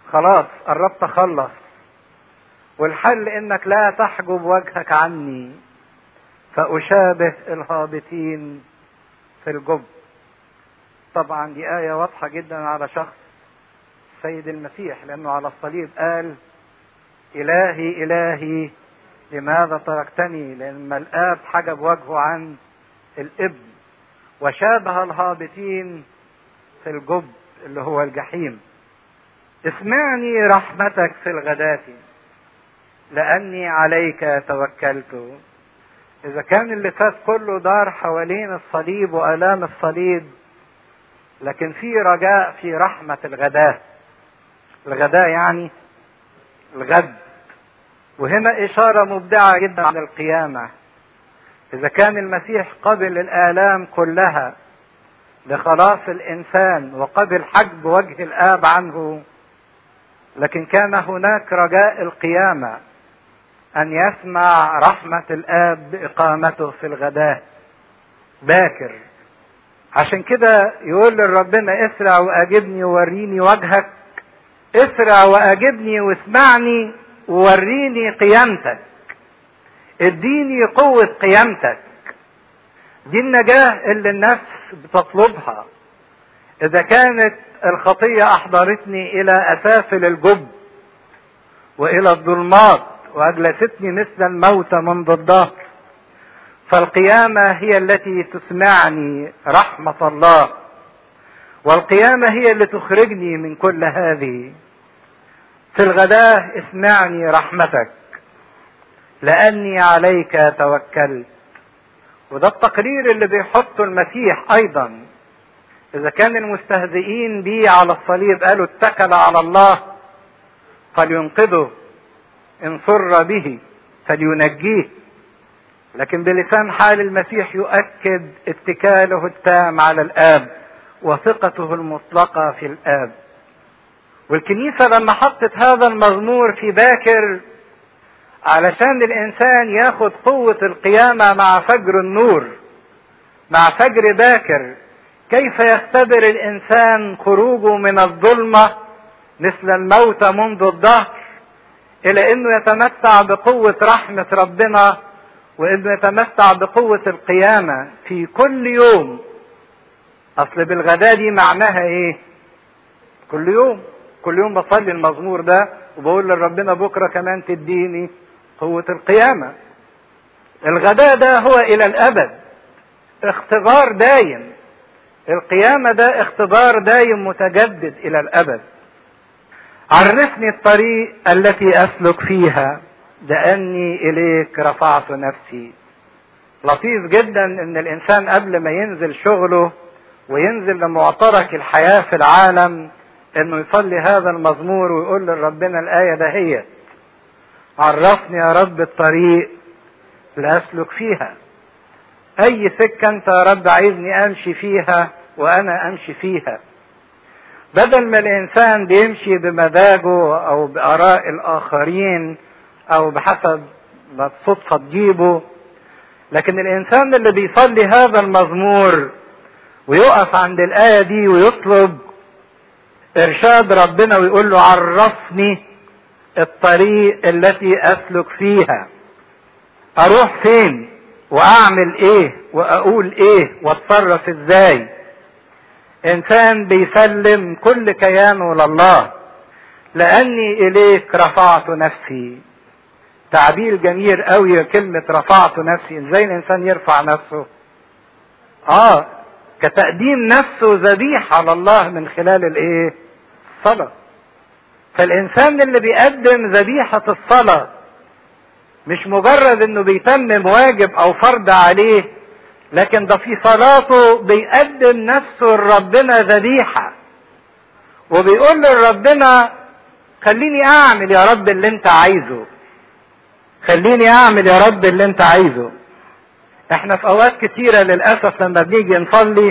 خلاص قربت اخلص والحل انك لا تحجب وجهك عني فاشابه الهابطين في الجب طبعا دي آية واضحة جدا على شخص السيد المسيح لأنه على الصليب قال إلهي إلهي لماذا تركتني لما الآب حجب وجهه عن الابن وشابه الهابطين في الجب اللي هو الجحيم اسمعني رحمتك في الغداة لأني عليك توكلت إذا كان اللي فات كله دار حوالين الصليب وآلام الصليب لكن في رجاء في رحمة الغداء الغداء يعني الغد وهنا إشارة مبدعة جدا عن القيامة إذا كان المسيح قبل الآلام كلها لخلاص الإنسان وقبل حجب وجه الآب عنه لكن كان هناك رجاء القيامة أن يسمع رحمة الآب بإقامته في الغداء باكر عشان كده يقول لربنا اسرع وأجبني ووريني وجهك اسرع وأجبني واسمعني ووريني قيامتك اديني قوة قيامتك دي النجاة اللي النفس بتطلبها إذا كانت الخطية أحضرتني إلى أسافل الجب وإلى الظلمات وأجلستني مثل الموت منذ الدهر فالقيامة هي التي تسمعني رحمة الله والقيامة هي اللي تخرجني من كل هذه في الغداة اسمعني رحمتك لأني عليك توكلت وده التقرير اللي بيحطه المسيح أيضا إذا كان المستهزئين بيه على الصليب قالوا اتكل على الله فلينقذه إن سر به فلينجيه لكن بلسان حال المسيح يؤكد اتكاله التام على الآب وثقته المطلقة في الآب والكنيسة لما حطت هذا المزمور في باكر علشان الإنسان ياخد قوة القيامة مع فجر النور مع فجر باكر كيف يختبر الإنسان خروجه من الظلمة مثل الموت منذ الدهر إلى أنه يتمتع بقوة رحمة ربنا وانه يتمتع بقوة القيامة في كل يوم اصل بالغداء دي معناها ايه كل يوم كل يوم بصلي المزمور ده وبقول لربنا بكرة كمان تديني قوة القيامة الغداء ده هو الى الابد اختبار دايم القيامة ده اختبار دايم متجدد الى الابد عرفني الطريق التي اسلك فيها لاني اليك رفعت نفسي لطيف جدا ان الانسان قبل ما ينزل شغله وينزل لمعترك الحياة في العالم انه يصلي هذا المزمور ويقول لربنا الآية دهيت عرفني يا رب الطريق لأسلك فيها أي سكة أنت يا رب عايزني أمشي فيها وأنا أمشي فيها بدل ما الإنسان بيمشي بمزاجه أو بآراء الآخرين او بحسب ما الصدفة تجيبه لكن الانسان اللي بيصلي هذا المزمور ويقف عند الآية دي ويطلب ارشاد ربنا ويقول له عرفني الطريق التي اسلك فيها اروح فين واعمل ايه واقول ايه واتصرف ازاي انسان بيسلم كل كيانه لله لاني اليك رفعت نفسي تعبير جميل قوي كلمة رفعت نفسي ازاي الانسان يرفع نفسه اه كتقديم نفسه ذبيحة لله من خلال الايه الصلاة فالانسان اللي بيقدم ذبيحة الصلاة مش مجرد انه بيتمم واجب او فرض عليه لكن ده في صلاته بيقدم نفسه لربنا ذبيحة وبيقول لربنا خليني اعمل يا رب اللي انت عايزه خليني اعمل يا رب اللي انت عايزه احنا في اوقات كتيرة للأسف لما بنيجي نصلي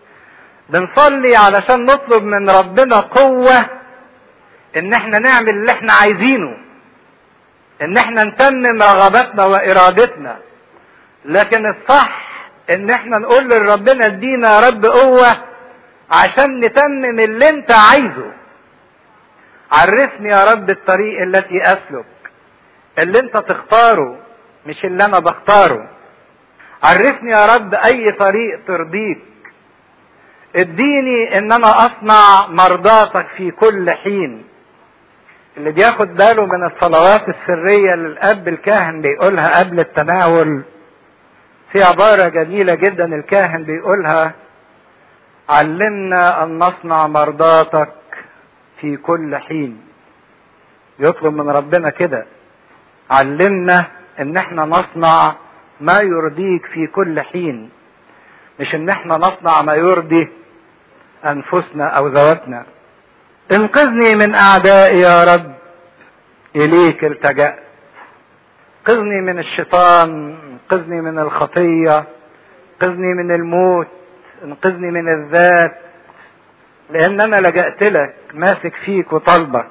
بنصلي علشان نطلب من ربنا قوة ان احنا نعمل اللي احنا عايزينه ان احنا نتمم رغباتنا وارادتنا لكن الصح ان احنا نقول لربنا ادينا يا رب قوة عشان نتمم اللي انت عايزه عرفني يا رب الطريق التي اسلك اللي انت تختاره مش اللي انا بختاره عرفني يا رب اي طريق ترضيك اديني ان انا اصنع مرضاتك في كل حين اللي بياخد باله من الصلوات السرية اللي الاب الكاهن بيقولها قبل التناول في عبارة جميلة جدا الكاهن بيقولها علمنا ان نصنع مرضاتك في كل حين يطلب من ربنا كده علمنا ان احنا نصنع ما يرضيك في كل حين مش ان احنا نصنع ما يرضي انفسنا او ذواتنا انقذني من اعدائي يا رب اليك التجأت انقذني من الشيطان انقذني من الخطية انقذني من الموت انقذني من الذات لان انا لجأت لك ماسك فيك وطلبك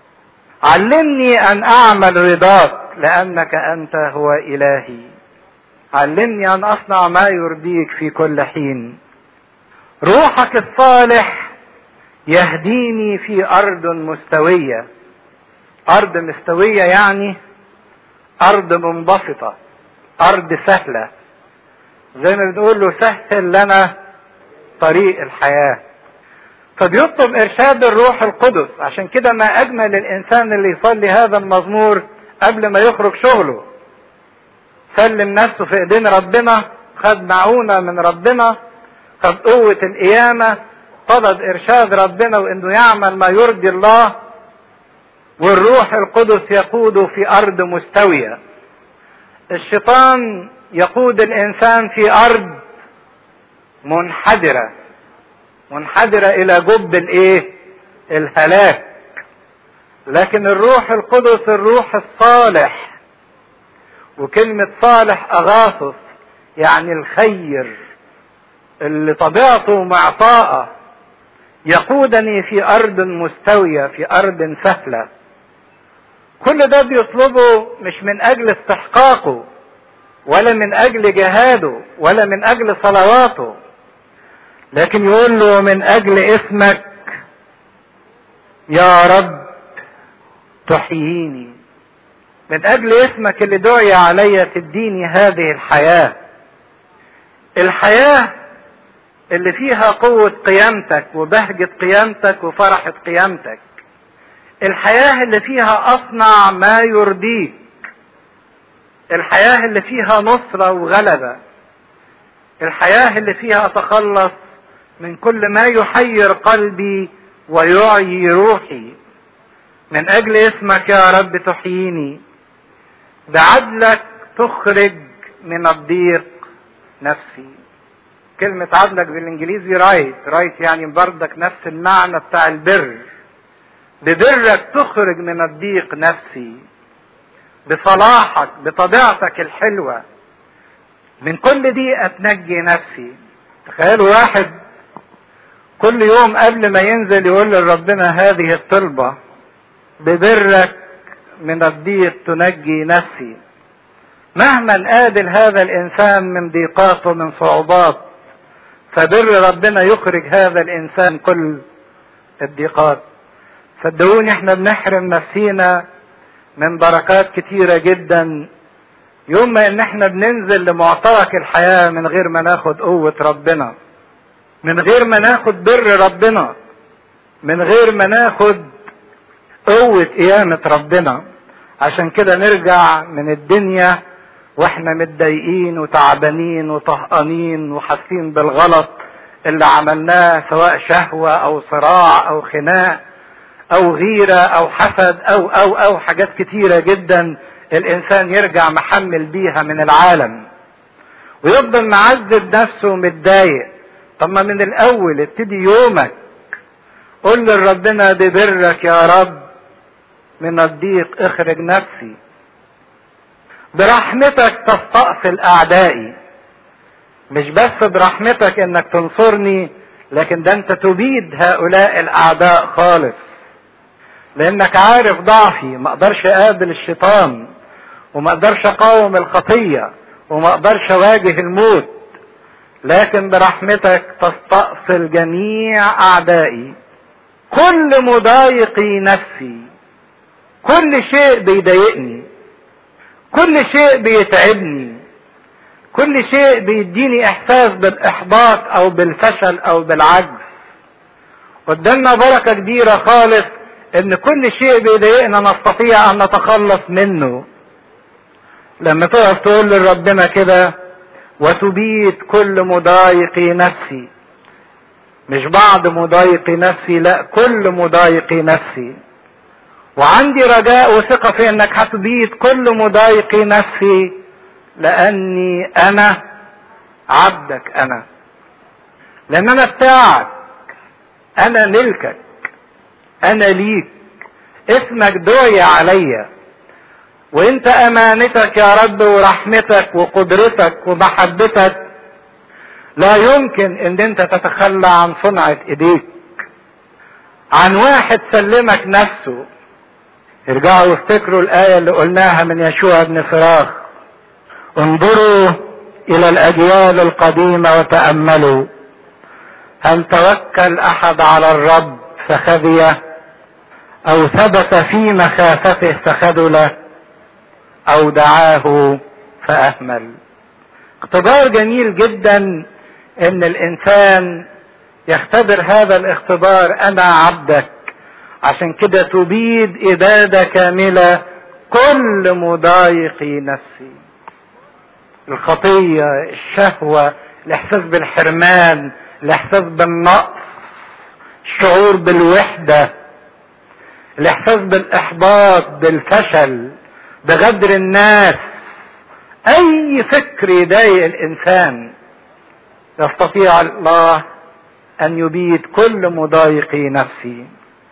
علمني ان اعمل رضاك لانك انت هو الهي علمني ان اصنع ما يرضيك في كل حين روحك الصالح يهديني في ارض مستويه ارض مستويه يعني ارض منبسطه ارض سهله زي ما بنقول له سهل لنا طريق الحياه فبيطلب ارشاد الروح القدس عشان كده ما اجمل الانسان اللي يصلي هذا المزمور قبل ما يخرج شغله سلم نفسه في ايدين ربنا خد معونة من ربنا خد قوة القيامة طلب ارشاد ربنا وانه يعمل ما يرضي الله والروح القدس يقوده في ارض مستوية الشيطان يقود الانسان في ارض منحدرة منحدرة الى جب الايه الهلاك لكن الروح القدس الروح الصالح وكلمة صالح أغاثس يعني الخير اللي طبيعته معطاءة يقودني في أرض مستوية في أرض سهلة كل ده بيطلبه مش من أجل استحقاقه ولا من أجل جهاده ولا من أجل صلواته لكن يقول له من أجل اسمك يا رب تحييني من اجل اسمك اللي دعي علي تديني هذه الحياة الحياة اللي فيها قوة قيامتك وبهجة قيامتك وفرحة قيامتك الحياة اللي فيها اصنع ما يرضيك الحياة اللي فيها نصرة وغلبة الحياة اللي فيها اتخلص من كل ما يحير قلبي ويعي روحي من اجل اسمك يا رب تحييني بعدلك تخرج من الضيق نفسي كلمة عدلك بالانجليزي رايت رايت يعني بردك نفس المعنى بتاع البر ببرك تخرج من الضيق نفسي بصلاحك بطبيعتك الحلوة من كل دي اتنجي نفسي تخيلوا واحد كل يوم قبل ما ينزل يقول لربنا هذه الطلبة ببرك من الضيق تنجي نفسي مهما قابل هذا الانسان من ضيقات ومن صعوبات فبر ربنا يخرج هذا الانسان كل الضيقات صدقوني احنا بنحرم نفسينا من بركات كتيرة جدا يوم ما ان احنا بننزل لمعترك الحياة من غير ما ناخد قوة ربنا من غير ما ناخد بر ربنا من غير ما ناخد قوة قيامة ربنا عشان كده نرجع من الدنيا واحنا متضايقين وتعبانين وطهقانين وحاسين بالغلط اللي عملناه سواء شهوة او صراع او خناق او غيرة او حسد او او او حاجات كتيرة جدا الانسان يرجع محمل بيها من العالم ويفضل معذب نفسه ومتضايق طب ما من الاول ابتدي يومك قل لربنا ببرك يا رب من الضيق اخرج نفسي برحمتك تستأصل اعدائي مش بس برحمتك انك تنصرني لكن ده انت تبيد هؤلاء الاعداء خالص لانك عارف ضعفي ما اقدرش اقابل الشيطان وما اقدرش اقاوم الخطية وما اقدرش اواجه الموت لكن برحمتك تستأصل جميع اعدائي كل مضايقي نفسي كل شيء بيضايقني كل شيء بيتعبني كل شيء بيديني احساس بالاحباط او بالفشل او بالعجز قدامنا بركه كبيره خالص ان كل شيء بيضايقنا نستطيع ان نتخلص منه لما تقف تقول لربنا كده وتبيد كل مضايقي نفسي مش بعض مضايقي نفسي لا كل مضايقي نفسي وعندي رجاء وثقة في انك هتبيد كل مضايقي نفسي لاني انا عبدك انا لان انا بتاعك انا ملكك انا ليك اسمك دعي عليا وانت امانتك يا رب ورحمتك وقدرتك ومحبتك لا يمكن ان انت تتخلى عن صنعة ايديك عن واحد سلمك نفسه ارجعوا وافتكروا الآية اللي قلناها من يشوع بن فراخ انظروا إلى الأجيال القديمة وتأملوا هل توكل أحد على الرب فخذي أو ثبت في مخافته فخذل أو دعاه فأهمل اختبار جميل جدا ان الانسان يختبر هذا الاختبار انا عبدك عشان كده تبيد اباده كامله كل مضايقي نفسي الخطيه الشهوه الاحساس بالحرمان الاحساس بالنقص الشعور بالوحده الاحساس بالاحباط بالفشل بغدر الناس اي فكر يضايق الانسان يستطيع الله ان يبيد كل مضايقي نفسي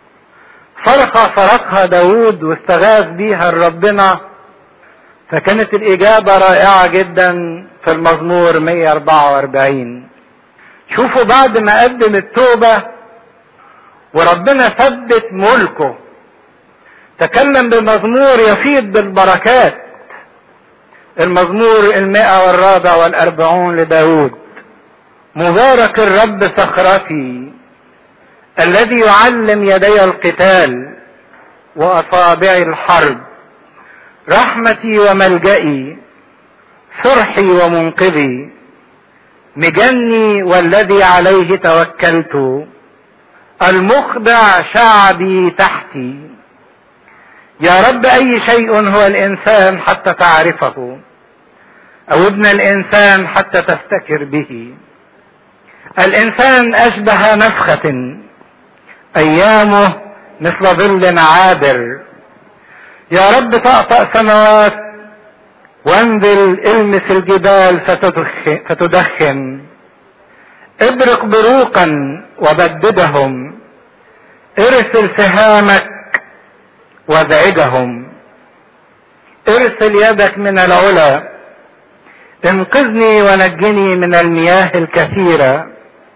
فرقة فرقها داود واستغاث بيها ربنا فكانت الإجابة رائعة جدا في المزمور 144 شوفوا بعد ما قدم التوبة وربنا ثبت ملكه تكلم بمزمور يفيض بالبركات المزمور المئة والرابع والأربعون لداود مبارك الرب صخرتي الذي يعلم يدي القتال واصابعي الحرب رحمتي وملجئي صرحي ومنقذي مجني والذي عليه توكلت المخدع شعبي تحتي يا رب اي شيء هو الانسان حتى تعرفه او ابن الانسان حتى تفتكر به الانسان اشبه نفخه ايامه مثل ظل عابر يا رب طأطأ سماوات وانزل المس الجبال فتدخن, فتدخن ابرق بروقا وبددهم ارسل سهامك وازعجهم ارسل يدك من العلا انقذني ونجني من المياه الكثيره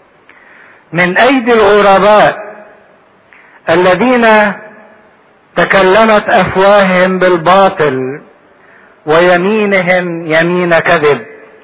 من ايدي الغرباء الذين تكلمت افواههم بالباطل ويمينهم يمين كذب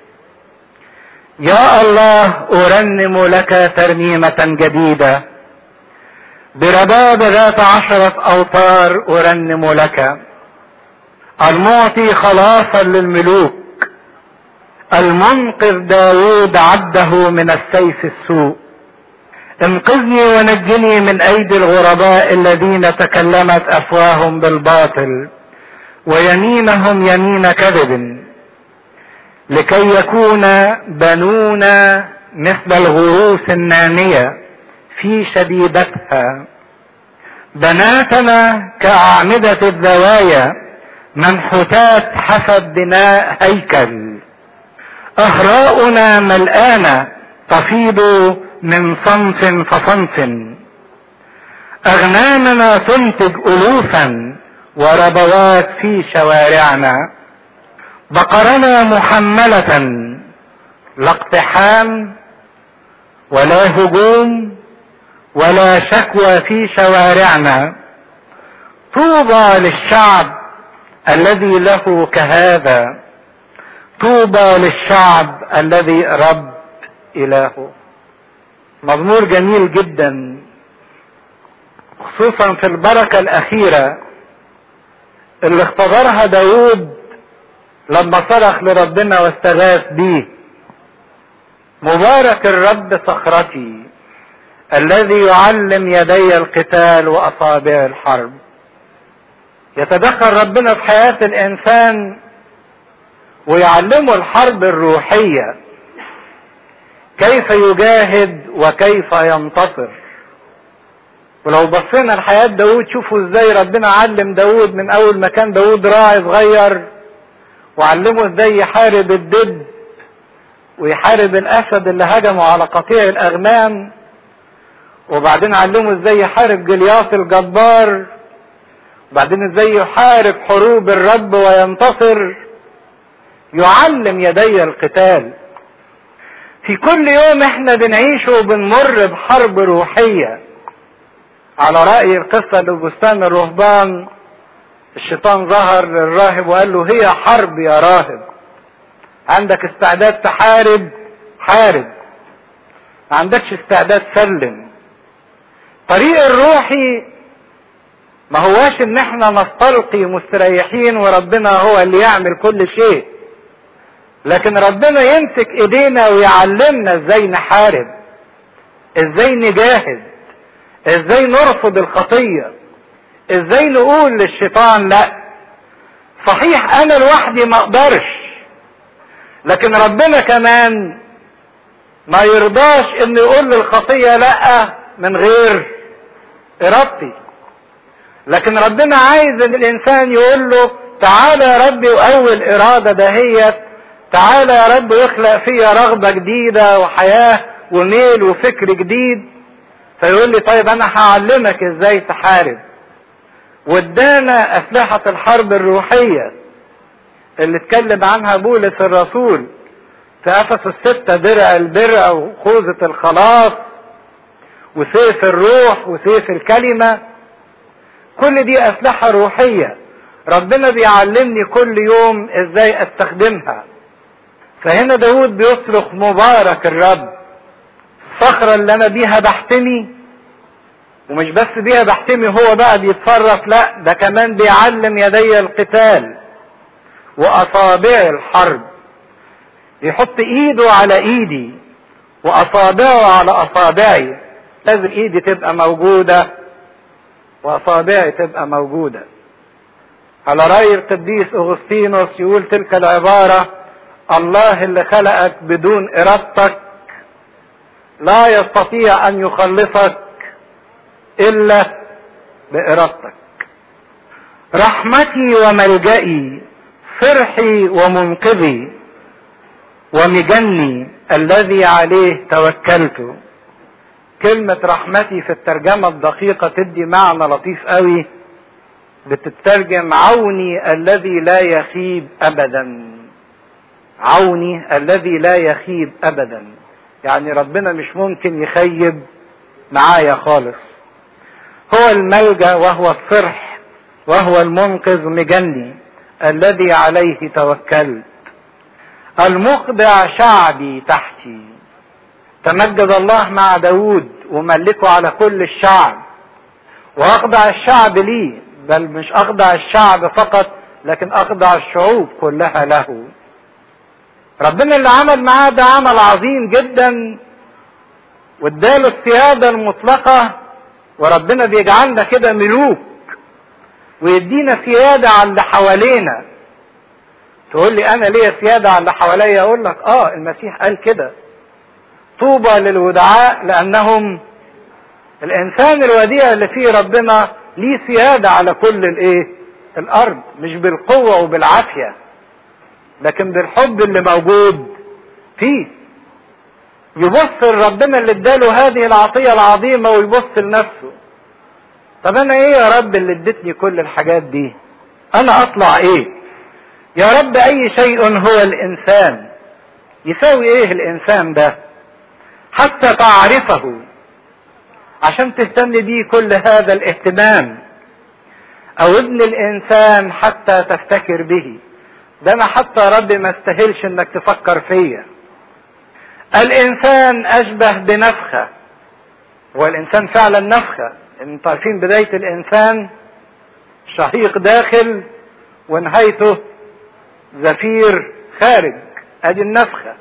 يا الله ارنم لك ترنيمه جديده برباب ذات عشره اوتار ارنم لك المعطي خلاصا للملوك المنقذ داود عبده من السيف السوء انقذني ونجني من ايدي الغرباء الذين تكلمت افواههم بالباطل ويمينهم يمين كذب لكي يكون بنونا مثل الغروس الناميه في شديدتها بناتنا كاعمده الزوايا منحوتات حسب بناء هيكل اهراؤنا ملآنه تفيض من صنف فصنف اغنامنا تنتج الوفا وربوات في شوارعنا بقرنا محملة لا اقتحام ولا هجوم ولا شكوى في شوارعنا طوبى للشعب الذي له كهذا طوبى للشعب الذي رب إلهه مزمور جميل جدا خصوصا في البركة الأخيرة اللي اختبرها داود لما صرخ لربنا واستغاث بيه مبارك الرب صخرتي الذي يعلم يدي القتال واصابع الحرب يتدخل ربنا في حياة الانسان ويعلمه الحرب الروحية كيف يجاهد وكيف ينتصر ولو بصينا لحياة داود شوفوا ازاي ربنا علم داود من اول ما كان داود راعي صغير وعلمه ازاي يحارب الدب ويحارب الاسد اللي هجموا على قطيع الاغنام وبعدين علمه ازاي يحارب جلياس الجبار وبعدين ازاي يحارب حروب الرب وينتصر يعلم يدي القتال في كل يوم احنا بنعيشه وبنمر بحرب روحية على رأي القصة اللي في بستان الرهبان الشيطان ظهر للراهب وقال له هي حرب يا راهب عندك استعداد تحارب حارب ما عندكش استعداد سلم طريق الروحي ما هواش ان احنا نستلقي مستريحين وربنا هو اللي يعمل كل شيء لكن ربنا يمسك ايدينا ويعلمنا ازاي نحارب ازاي نجاهد ازاي نرفض الخطية ازاي نقول للشيطان لا صحيح انا لوحدي ما اقدرش لكن ربنا كمان ما يرضاش انه يقول للخطية لا من غير ارادتي لكن ربنا عايز ان الانسان يقول له تعالى يا ربي واول ارادة دهيت تعالى يا رب يخلق فيا رغبة جديدة وحياة وميل وفكر جديد فيقول لي طيب انا هعلمك ازاي تحارب وادانا اسلحة الحرب الروحية اللي اتكلم عنها بولس الرسول في افسس الستة درع البر او خوذة الخلاص وسيف الروح وسيف الكلمة كل دي اسلحة روحية ربنا بيعلمني كل يوم ازاي استخدمها فهنا داود بيصرخ مبارك الرب الصخرة اللي انا بيها بحتمي ومش بس بيها بحتمي هو بقى بيتصرف لا ده كمان بيعلم يدي القتال واصابع الحرب يحط ايده على ايدي واصابعه على اصابعي لازم ايدي تبقى موجودة واصابعي تبقى موجودة على رأي القديس اغسطينوس يقول تلك العبارة الله اللي خلقك بدون ارادتك لا يستطيع ان يخلصك الا بارادتك رحمتي وملجئي فرحي ومنقذي ومجني الذي عليه توكلت كلمة رحمتي في الترجمة الدقيقة تدي معنى لطيف قوي بتترجم عوني الذي لا يخيب ابدا عوني الذي لا يخيب ابدا يعني ربنا مش ممكن يخيب معايا خالص هو الملجا وهو الصرح وهو المنقذ مجني الذي عليه توكلت المخضع شعبي تحتي تمجد الله مع داود وملكه على كل الشعب واخضع الشعب لي بل مش اخضع الشعب فقط لكن اخضع الشعوب كلها له ربنا اللي عمل معاه ده عمل عظيم جدا واداله السيادة المطلقة وربنا بيجعلنا كده ملوك ويدينا سيادة على اللي حوالينا تقول لي انا ليا سيادة على اللي حواليا اقول لك اه المسيح قال كده طوبى للودعاء لانهم الانسان الوديع اللي فيه ربنا ليه سيادة على كل الايه الارض مش بالقوة وبالعافية لكن بالحب اللي موجود فيه يبص لربنا اللي اداله هذه العطية العظيمة ويبص لنفسه طب انا ايه يا رب اللي ادتني كل الحاجات دي انا اطلع ايه يا رب اي شيء هو الانسان يساوي ايه الانسان ده حتى تعرفه عشان تهتم بيه كل هذا الاهتمام او ابن الانسان حتى تفتكر به ده انا حتى يا رب ما استاهلش انك تفكر فيا الانسان اشبه بنفخة هو الانسان فعلا نفخة انتوا عارفين بداية الانسان شهيق داخل ونهايته زفير خارج ادي النفخة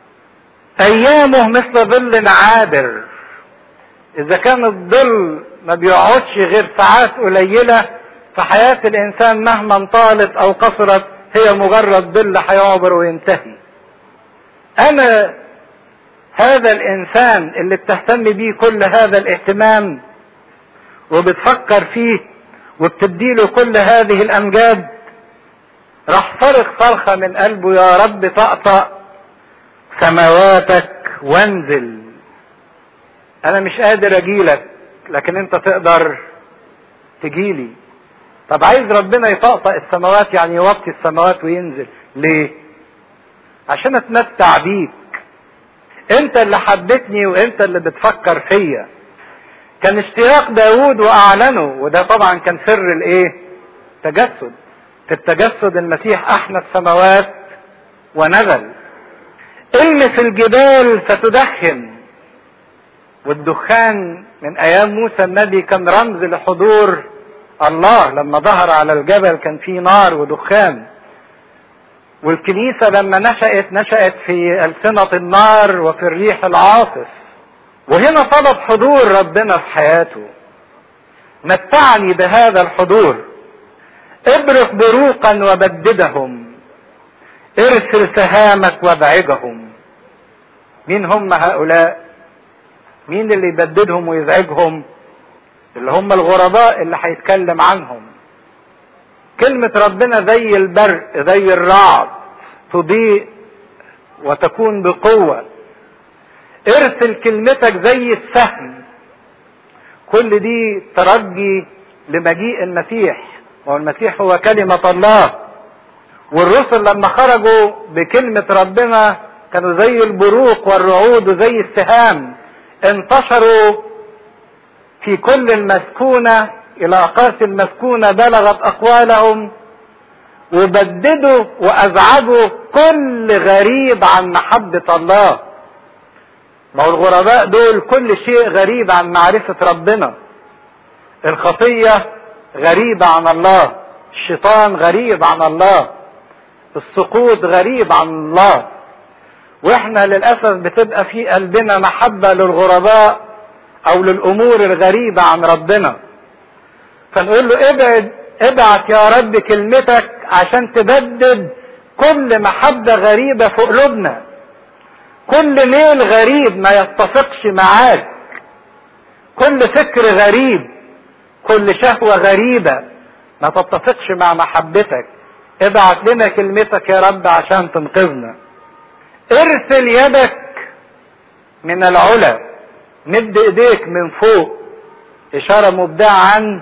ايامه مثل ظل عابر اذا كان الظل ما بيقعدش غير ساعات قليلة فحياة الانسان مهما طالت او قصرت هي مجرد ظل هيعبر وينتهي انا هذا الانسان اللي بتهتم بيه كل هذا الاهتمام وبتفكر فيه وبتديله كل هذه الامجاد راح صرخ صرخة من قلبه يا رب طقطق سماواتك وانزل انا مش قادر اجيلك لكن انت تقدر تجيلي طب عايز ربنا يطقطق السماوات يعني يوطي السماوات وينزل ليه عشان اتمتع بيك انت اللي حبتني وانت اللي بتفكر فيا كان اشتياق داود واعلنه وده طبعا كان سر الايه تجسد في التجسد المسيح احنى السماوات ونزل المس الجبال فتدخن والدخان من ايام موسى النبي كان رمز لحضور الله لما ظهر على الجبل كان فيه نار ودخان والكنيسة لما نشأت نشأت في ألسنة النار وفي الريح العاصف وهنا طلب حضور ربنا في حياته متعني بهذا الحضور ابرق بروقا وبددهم ارسل سهامك وابعجهم مين هم هؤلاء مين اللي يبددهم ويزعجهم اللي هم الغرباء اللي هيتكلم عنهم كلمة ربنا زي البرق زي الرعد تضيء وتكون بقوة ارسل كلمتك زي السهم كل دي ترجي لمجيء المسيح والمسيح هو كلمة الله والرسل لما خرجوا بكلمة ربنا كانوا زي البروق والرعود وزي السهام انتشروا في كل المسكونة إلى أقاصي المسكونة بلغت أقوالهم وبددوا وأزعجوا كل غريب عن محبة الله ما هو الغرباء دول كل شيء غريب عن معرفة ربنا الخطية غريبة عن الله الشيطان غريب عن الله السقوط غريب عن الله واحنا للأسف بتبقى في قلبنا محبة للغرباء او للامور الغريبة عن ربنا فنقول له ابعد ابعت يا رب كلمتك عشان تبدد كل محبة غريبة في قلوبنا كل ميل غريب ما يتفقش معاك كل فكر غريب كل شهوة غريبة ما تتفقش مع محبتك ابعت لنا كلمتك يا رب عشان تنقذنا ارسل يدك من العلا مد ايديك من فوق اشارة مبدعة عن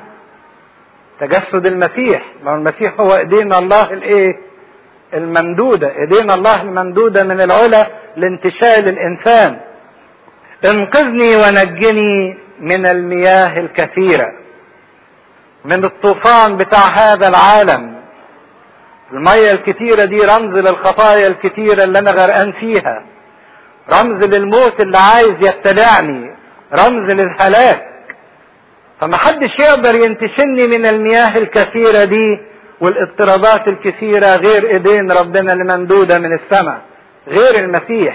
تجسد المسيح ما هو المسيح هو ايدينا الله الايه الممدودة ايدينا الله الممدودة من العلا لانتشال الانسان انقذني ونجني من المياه الكثيرة من الطوفان بتاع هذا العالم المية الكتيرة دي رمز للخطايا الكتيرة اللي انا غرقان فيها رمز للموت اللي عايز يبتلعني رمز للهلاك فمحدش يقدر ينتشلني من المياه الكثيرة دي والاضطرابات الكثيرة غير ايدين ربنا اللي ممدودة من السماء غير المسيح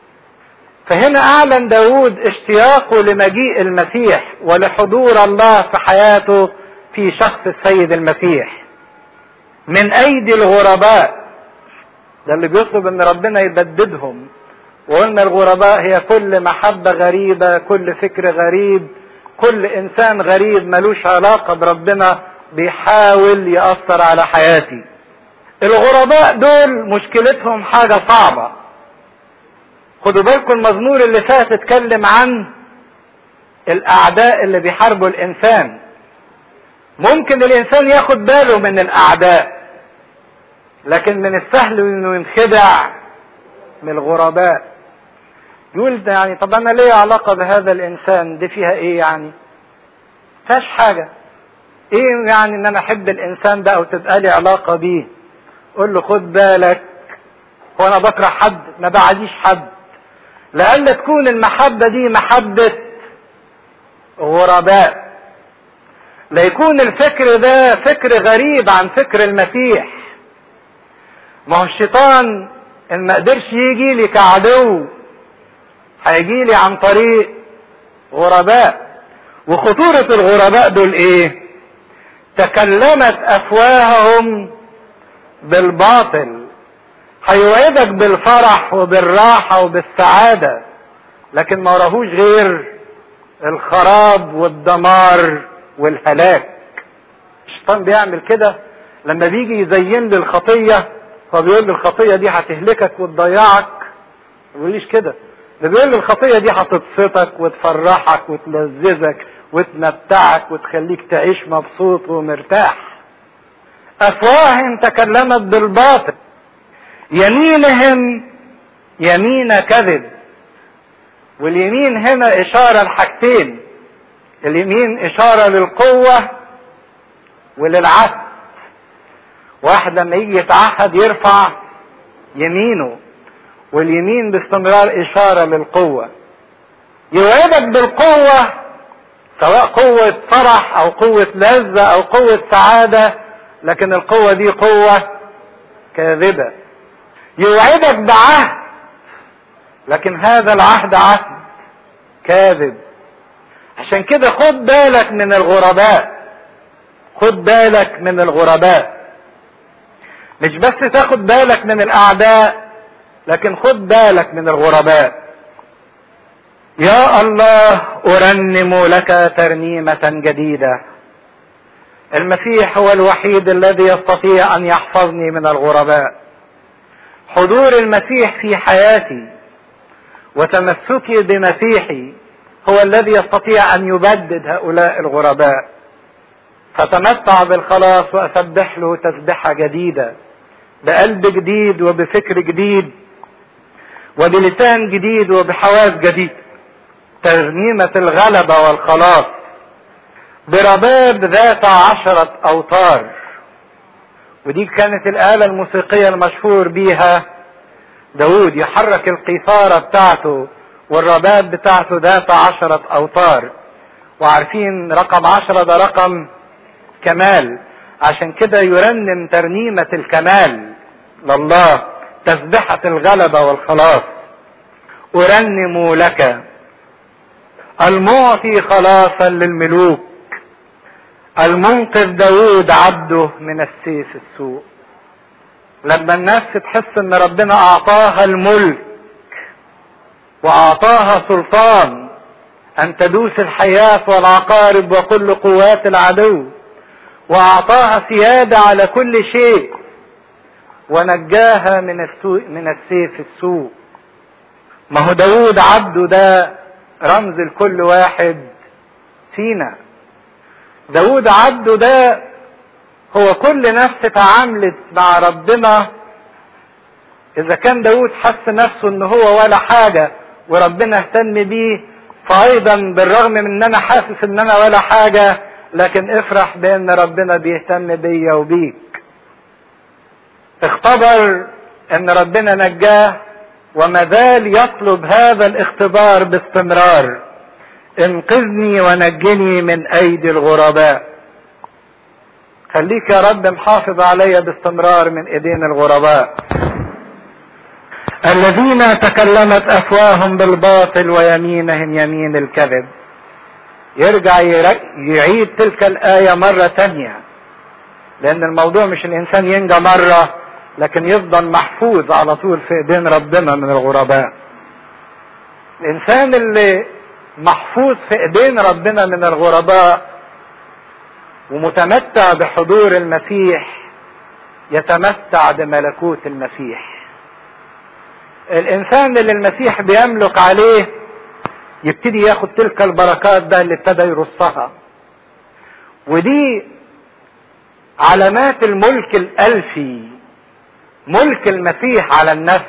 فهنا اعلن داود اشتياقه لمجيء المسيح ولحضور الله في حياته في شخص السيد المسيح من ايدي الغرباء ده اللي بيطلب ان ربنا يبددهم وقلنا الغرباء هي كل محبة غريبة كل فكر غريب كل انسان غريب ملوش علاقة بربنا بيحاول يأثر على حياتي الغرباء دول مشكلتهم حاجة صعبة خدوا بالكم المزمور اللي فات اتكلم عن الاعداء اللي بيحاربوا الانسان ممكن الانسان ياخد باله من الاعداء لكن من السهل انه ينخدع من الغرباء يقول ده يعني طب انا ليه علاقة بهذا الانسان دي فيها ايه يعني فيهاش حاجة ايه يعني ان انا احب الانسان ده او تبقى لي علاقة بيه قول له خد بالك هو انا بكره حد ما بعديش حد لأن تكون المحبة دي محبة غرباء لا يكون الفكر ده فكر غريب عن فكر المسيح ما هو الشيطان ان ما قدرش يجي لي كعدو هيجي لي عن طريق غرباء وخطورة الغرباء دول ايه تكلمت افواههم بالباطل هيوعدك بالفرح وبالراحة وبالسعادة لكن ما وراهوش غير الخراب والدمار والهلاك الشيطان بيعمل كده لما بيجي يزين لي الخطية فبيقول لي الخطية دي هتهلكك وتضيعك ما بيقوليش كده ده بيقول لي الخطية دي هتبسطك وتفرحك وتلذذك وتمتعك وتخليك تعيش مبسوط ومرتاح افواه تكلمت بالباطل يمينهم يمين كذب واليمين هنا اشارة لحاجتين اليمين اشارة للقوة وللعهد واحد لما يجي يتعهد يرفع يمينه واليمين باستمرار اشارة للقوة يوعدك بالقوة سواء قوة فرح او قوة لذة او قوة سعادة لكن القوة دي قوة كاذبة يوعدك بعهد لكن هذا العهد عهد كاذب عشان كده خد بالك من الغرباء خد بالك من الغرباء مش بس تاخد بالك من الاعداء لكن خد بالك من الغرباء يا الله ارنم لك ترنيمه جديده المسيح هو الوحيد الذي يستطيع ان يحفظني من الغرباء حضور المسيح في حياتي وتمسكي بمسيحي هو الذي يستطيع ان يبدد هؤلاء الغرباء فتمتع بالخلاص واسبح له تسبحه جديده بقلب جديد وبفكر جديد وبلسان جديد وبحواس جديد ترنيمة الغلبة والخلاص برباب ذات عشرة أوتار ودي كانت الآلة الموسيقية المشهور بيها داود يحرك القيثارة بتاعته والرباب بتاعته ذات عشرة أوتار وعارفين رقم عشرة ده رقم كمال عشان كده يرنم ترنيمة الكمال لله تسبحة الغلبة والخلاص أرنم لك المعطي خلاصا للملوك المنقذ داود عبده من السيف السوء لما الناس تحس ان ربنا اعطاها الملك واعطاها سلطان ان تدوس الحياة والعقارب وكل قوات العدو واعطاها سيادة على كل شيء ونجاها من السوء من السيف السوء ما هو داود عبده ده رمز لكل واحد فينا داود عبده ده هو كل نفس تعاملت مع ربنا اذا كان داود حس نفسه ان هو ولا حاجة وربنا اهتم بيه فايضا بالرغم من ان انا حاسس ان انا ولا حاجة لكن افرح بان ربنا بيهتم بيا وبيك اختبر ان ربنا نجاه وما زال يطلب هذا الاختبار باستمرار انقذني ونجني من ايدي الغرباء خليك يا رب محافظ علي باستمرار من ايدين الغرباء الذين تكلمت افواههم بالباطل ويمينهم يمين الكذب يرجع يعيد تلك الآية مرة تانية لأن الموضوع مش الإنسان ينجى مرة لكن يفضل محفوظ على طول في ايدين ربنا من الغرباء الانسان اللي محفوظ في ايدين ربنا من الغرباء ومتمتع بحضور المسيح يتمتع بملكوت المسيح الانسان اللي المسيح بيملك عليه يبتدي ياخد تلك البركات ده اللي ابتدى يرصها ودي علامات الملك الالفي ملك المسيح على النفس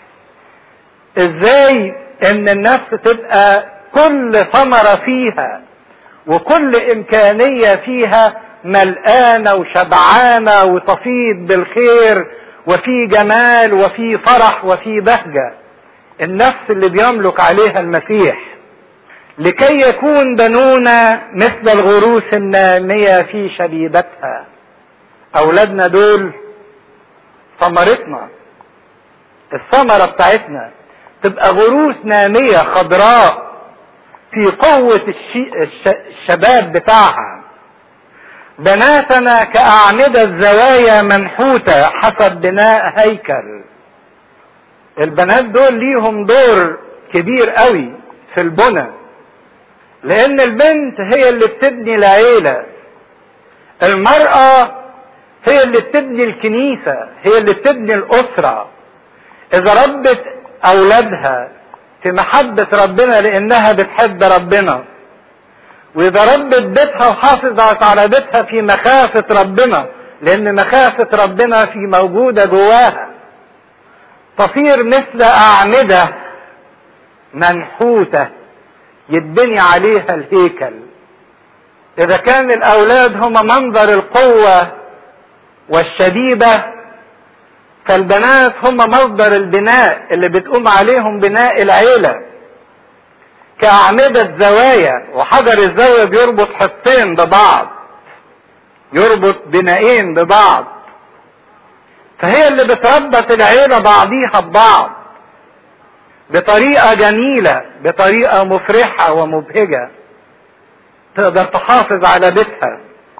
ازاي ان النفس تبقى كل ثمرة فيها وكل امكانية فيها ملقانة وشبعانة وتفيض بالخير وفي جمال وفي فرح وفي بهجة النفس اللي بيملك عليها المسيح لكي يكون بنونا مثل الغروس النامية في شبيبتها أولادنا دول ثمرتنا الثمرة بتاعتنا تبقى غروس نامية خضراء في قوة الشباب بتاعها بناتنا كأعمدة الزوايا منحوتة حسب بناء هيكل البنات دول ليهم دور كبير قوي في البنى لان البنت هي اللي بتبني العيلة المرأة هي اللي بتبني الكنيسة هي اللي بتبني الأسرة إذا ربت أولادها في محبة ربنا لأنها بتحب ربنا وإذا ربت بيتها وحافظت على بيتها في مخافة ربنا لأن مخافة ربنا في موجودة جواها تصير مثل أعمدة منحوتة يتبني عليها الهيكل إذا كان الأولاد هم منظر القوة والشديدة فالبنات هم مصدر البناء اللي بتقوم عليهم بناء العيلة كأعمدة زوايا وحجر الزاوية بيربط حطين ببعض يربط بنائين ببعض فهي اللي بتربط العيلة بعضيها ببعض بطريقة جميلة بطريقة مفرحة ومبهجة تقدر تحافظ على بيتها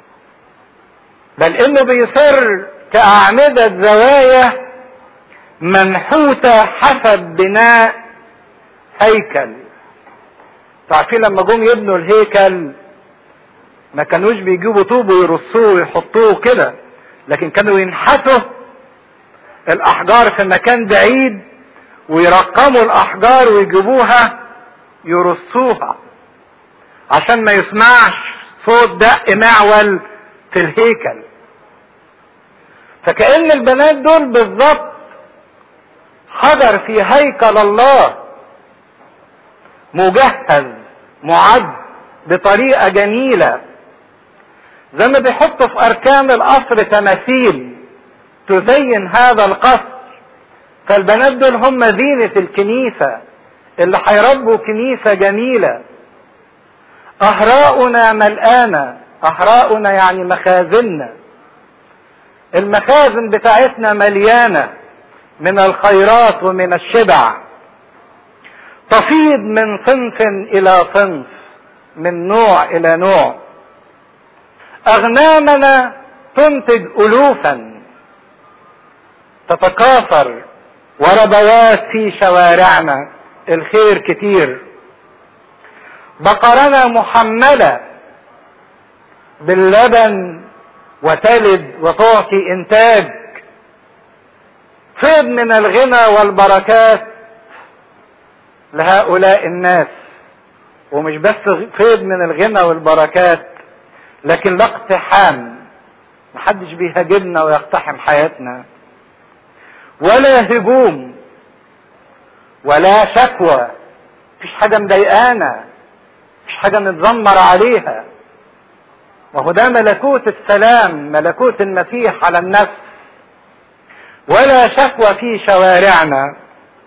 بل انه بيصر كأعمدة زوايا منحوتة حسب بناء هيكل تعرفين لما جم يبنوا الهيكل ما كانوش بيجيبوا طوب ويرصوه ويحطوه كده لكن كانوا ينحتوا الاحجار في مكان بعيد ويرقموا الاحجار ويجيبوها يرصوها عشان ما يسمعش صوت دق معول في الهيكل فكأن البنات دول بالظبط حجر في هيكل الله مجهز معد بطريقة جميلة زي ما بيحطوا في أركان القصر تماثيل تزين هذا القصر فالبنات دول هم زينة الكنيسة اللي هيربوا كنيسة جميلة أهراؤنا ملآنة أهراؤنا يعني مخازننا المخازن بتاعتنا مليانة من الخيرات ومن الشبع تفيض من صنف إلى صنف من نوع إلى نوع أغنامنا تنتج ألوفا تتكاثر وربوات في شوارعنا الخير كتير بقرنا محملة باللبن وتلد وتعطي انتاج فيض من الغنى والبركات لهؤلاء الناس ومش بس فيض من الغنى والبركات لكن لا اقتحام محدش بيهاجمنا ويقتحم حياتنا ولا هجوم ولا شكوى مفيش حاجة مضايقانا مفيش حاجة نتذمر عليها وهو ده ملكوت السلام ملكوت المسيح على النفس ولا شكوى في شوارعنا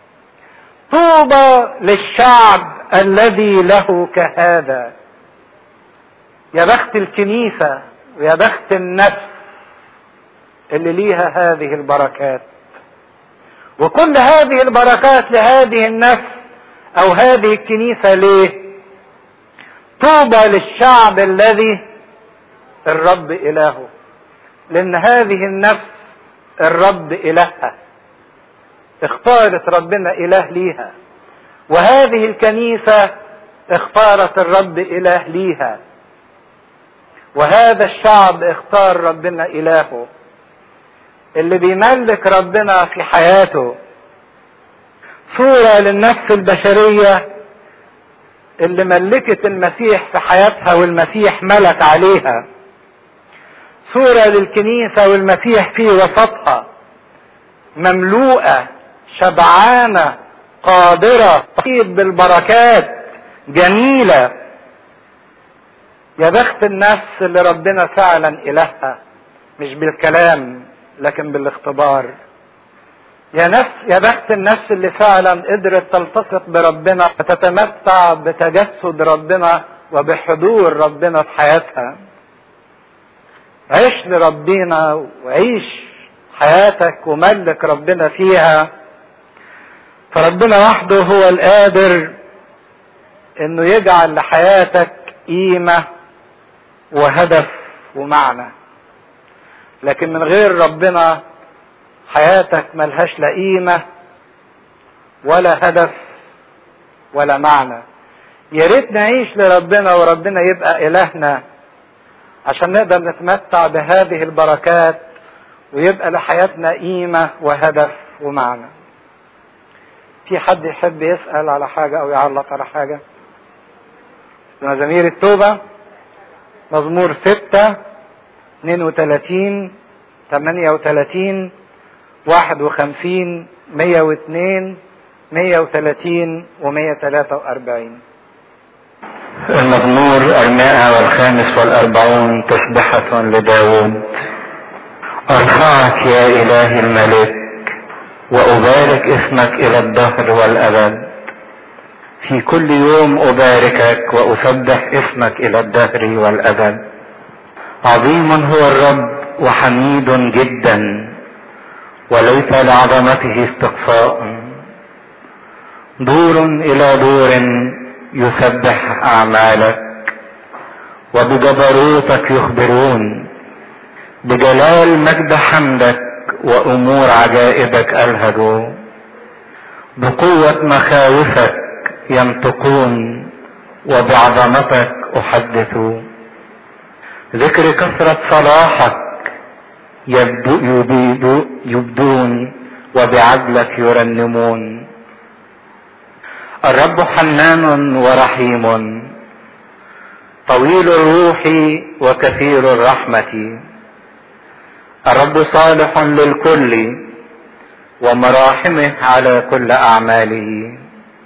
طوبى للشعب الذي له كهذا يا بخت الكنيسة ويا بخت النفس اللي ليها هذه البركات وكل هذه البركات لهذه النفس او هذه الكنيسة ليه طوبى للشعب الذي الرب الهه لان هذه النفس الرب الهها اختارت ربنا اله ليها وهذه الكنيسة اختارت الرب اله ليها وهذا الشعب اختار ربنا الهه اللي بيملك ربنا في حياته صورة للنفس البشرية اللي ملكت المسيح في حياتها والمسيح ملك عليها صورة للكنيسة والمسيح في وسطها مملوءة شبعانة قادرة تفيض بالبركات جميلة يا بخت النفس اللي ربنا فعلا إلهها مش بالكلام لكن بالاختبار يا نفس يا بخت النفس اللي فعلا قدرت تلتصق بربنا وتتمتع بتجسد ربنا وبحضور ربنا في حياتها عيش لربنا وعيش حياتك وملك ربنا فيها فربنا وحده هو القادر انه يجعل لحياتك قيمه وهدف ومعنى لكن من غير ربنا حياتك ملهاش لا قيمه ولا هدف ولا معنى يا ريت نعيش لربنا وربنا يبقى الهنا عشان نقدر نتمتع بهذه البركات ويبقى لحياتنا قيمه وهدف ومعنى في حد يحب يسال على حاجه او يعلق على حاجه مزامير التوبه مزمور ستة اثنين وثلاثين ثمانية وثلاثين واحد وخمسين مية واثنين مية وثلاثين ومية ثلاثة وأربعين المزمور المائة والخامس والأربعون تسبحة لداود أرفعك يا إله الملك وأبارك اسمك إلى الدهر والأبد في كل يوم أباركك وأسبح اسمك إلى الدهر والأبد عظيم هو الرب وحميد جدا وليس لعظمته استقصاء دور إلى دور يسبح أعمالك وبجبروتك يخبرون بجلال مجد حمدك وأمور عجائبك ألهجوا بقوة مخاوفك ينطقون وبعظمتك احدث ذكر كثرة صلاحك يبدو يبيدو يبدون وبعدلك يرنمون الرب حنان ورحيم طويل الروح وكثير الرحمة الرب صالح للكل ومراحمه على كل أعماله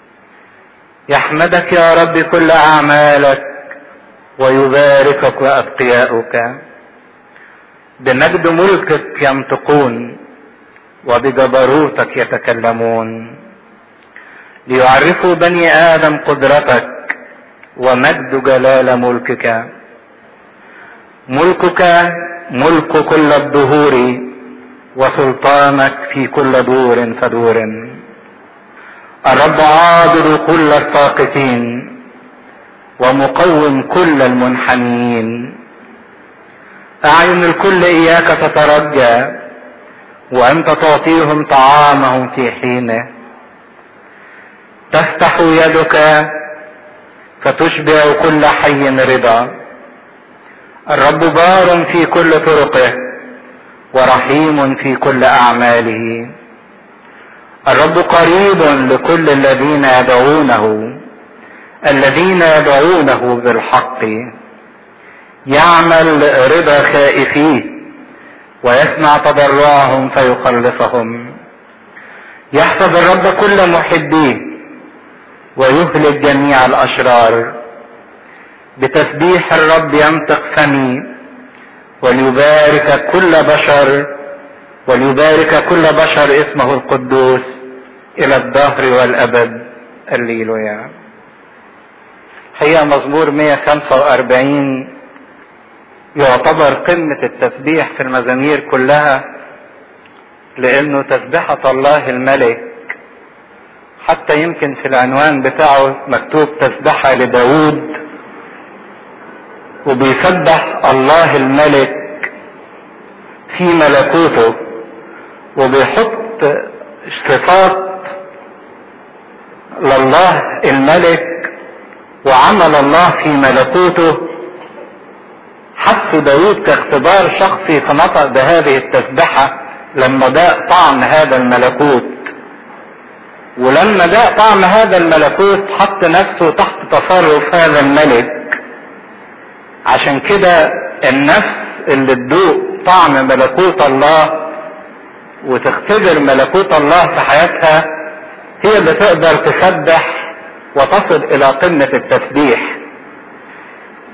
يحمدك يا رب كل أعمالك ويباركك وأتقياؤك بمجد ملكك ينطقون وبجبروتك يتكلمون ليعرفوا بني آدم قدرتك ومجد جلال ملكك ملكك ملك كل الدهور وسلطانك في كل دور فدور الرب عاضد كل الساقطين ومقوم كل المنحنيين اعين الكل اياك تترجى وانت تعطيهم طعامهم في حينه تفتح يدك فتشبع كل حي رضا الرب بار في كل طرقه ورحيم في كل اعماله الرب قريب لكل الذين يدعونه الذين يدعونه بالحق يعمل رضا خائفيه ويسمع تضرعهم فيخلصهم يحفظ الرب كل محبيه ويهلك جميع الاشرار بتسبيح الرب ينطق فمي وليبارك كل بشر وليبارك كل بشر اسمه القدوس الى الدهر والابد الليلويا هي مزمور 145 يعتبر قمة التسبيح في المزامير كلها لانه تسبحة الله الملك حتى يمكن في العنوان بتاعه مكتوب تسبحة لداود وبيسبح الله الملك في ملكوته وبيحط صفات لله الملك وعمل الله في ملكوته حس داود كاختبار شخصي فنطق بهذه التسبحة لما داء طعم هذا الملكوت ولما داء طعم هذا الملكوت حط نفسه تحت تصرف هذا الملك عشان كده النفس اللي تدوق طعم ملكوت الله وتختبر ملكوت الله في حياتها هي اللي تقدر تسبح وتصل الى قمة التسبيح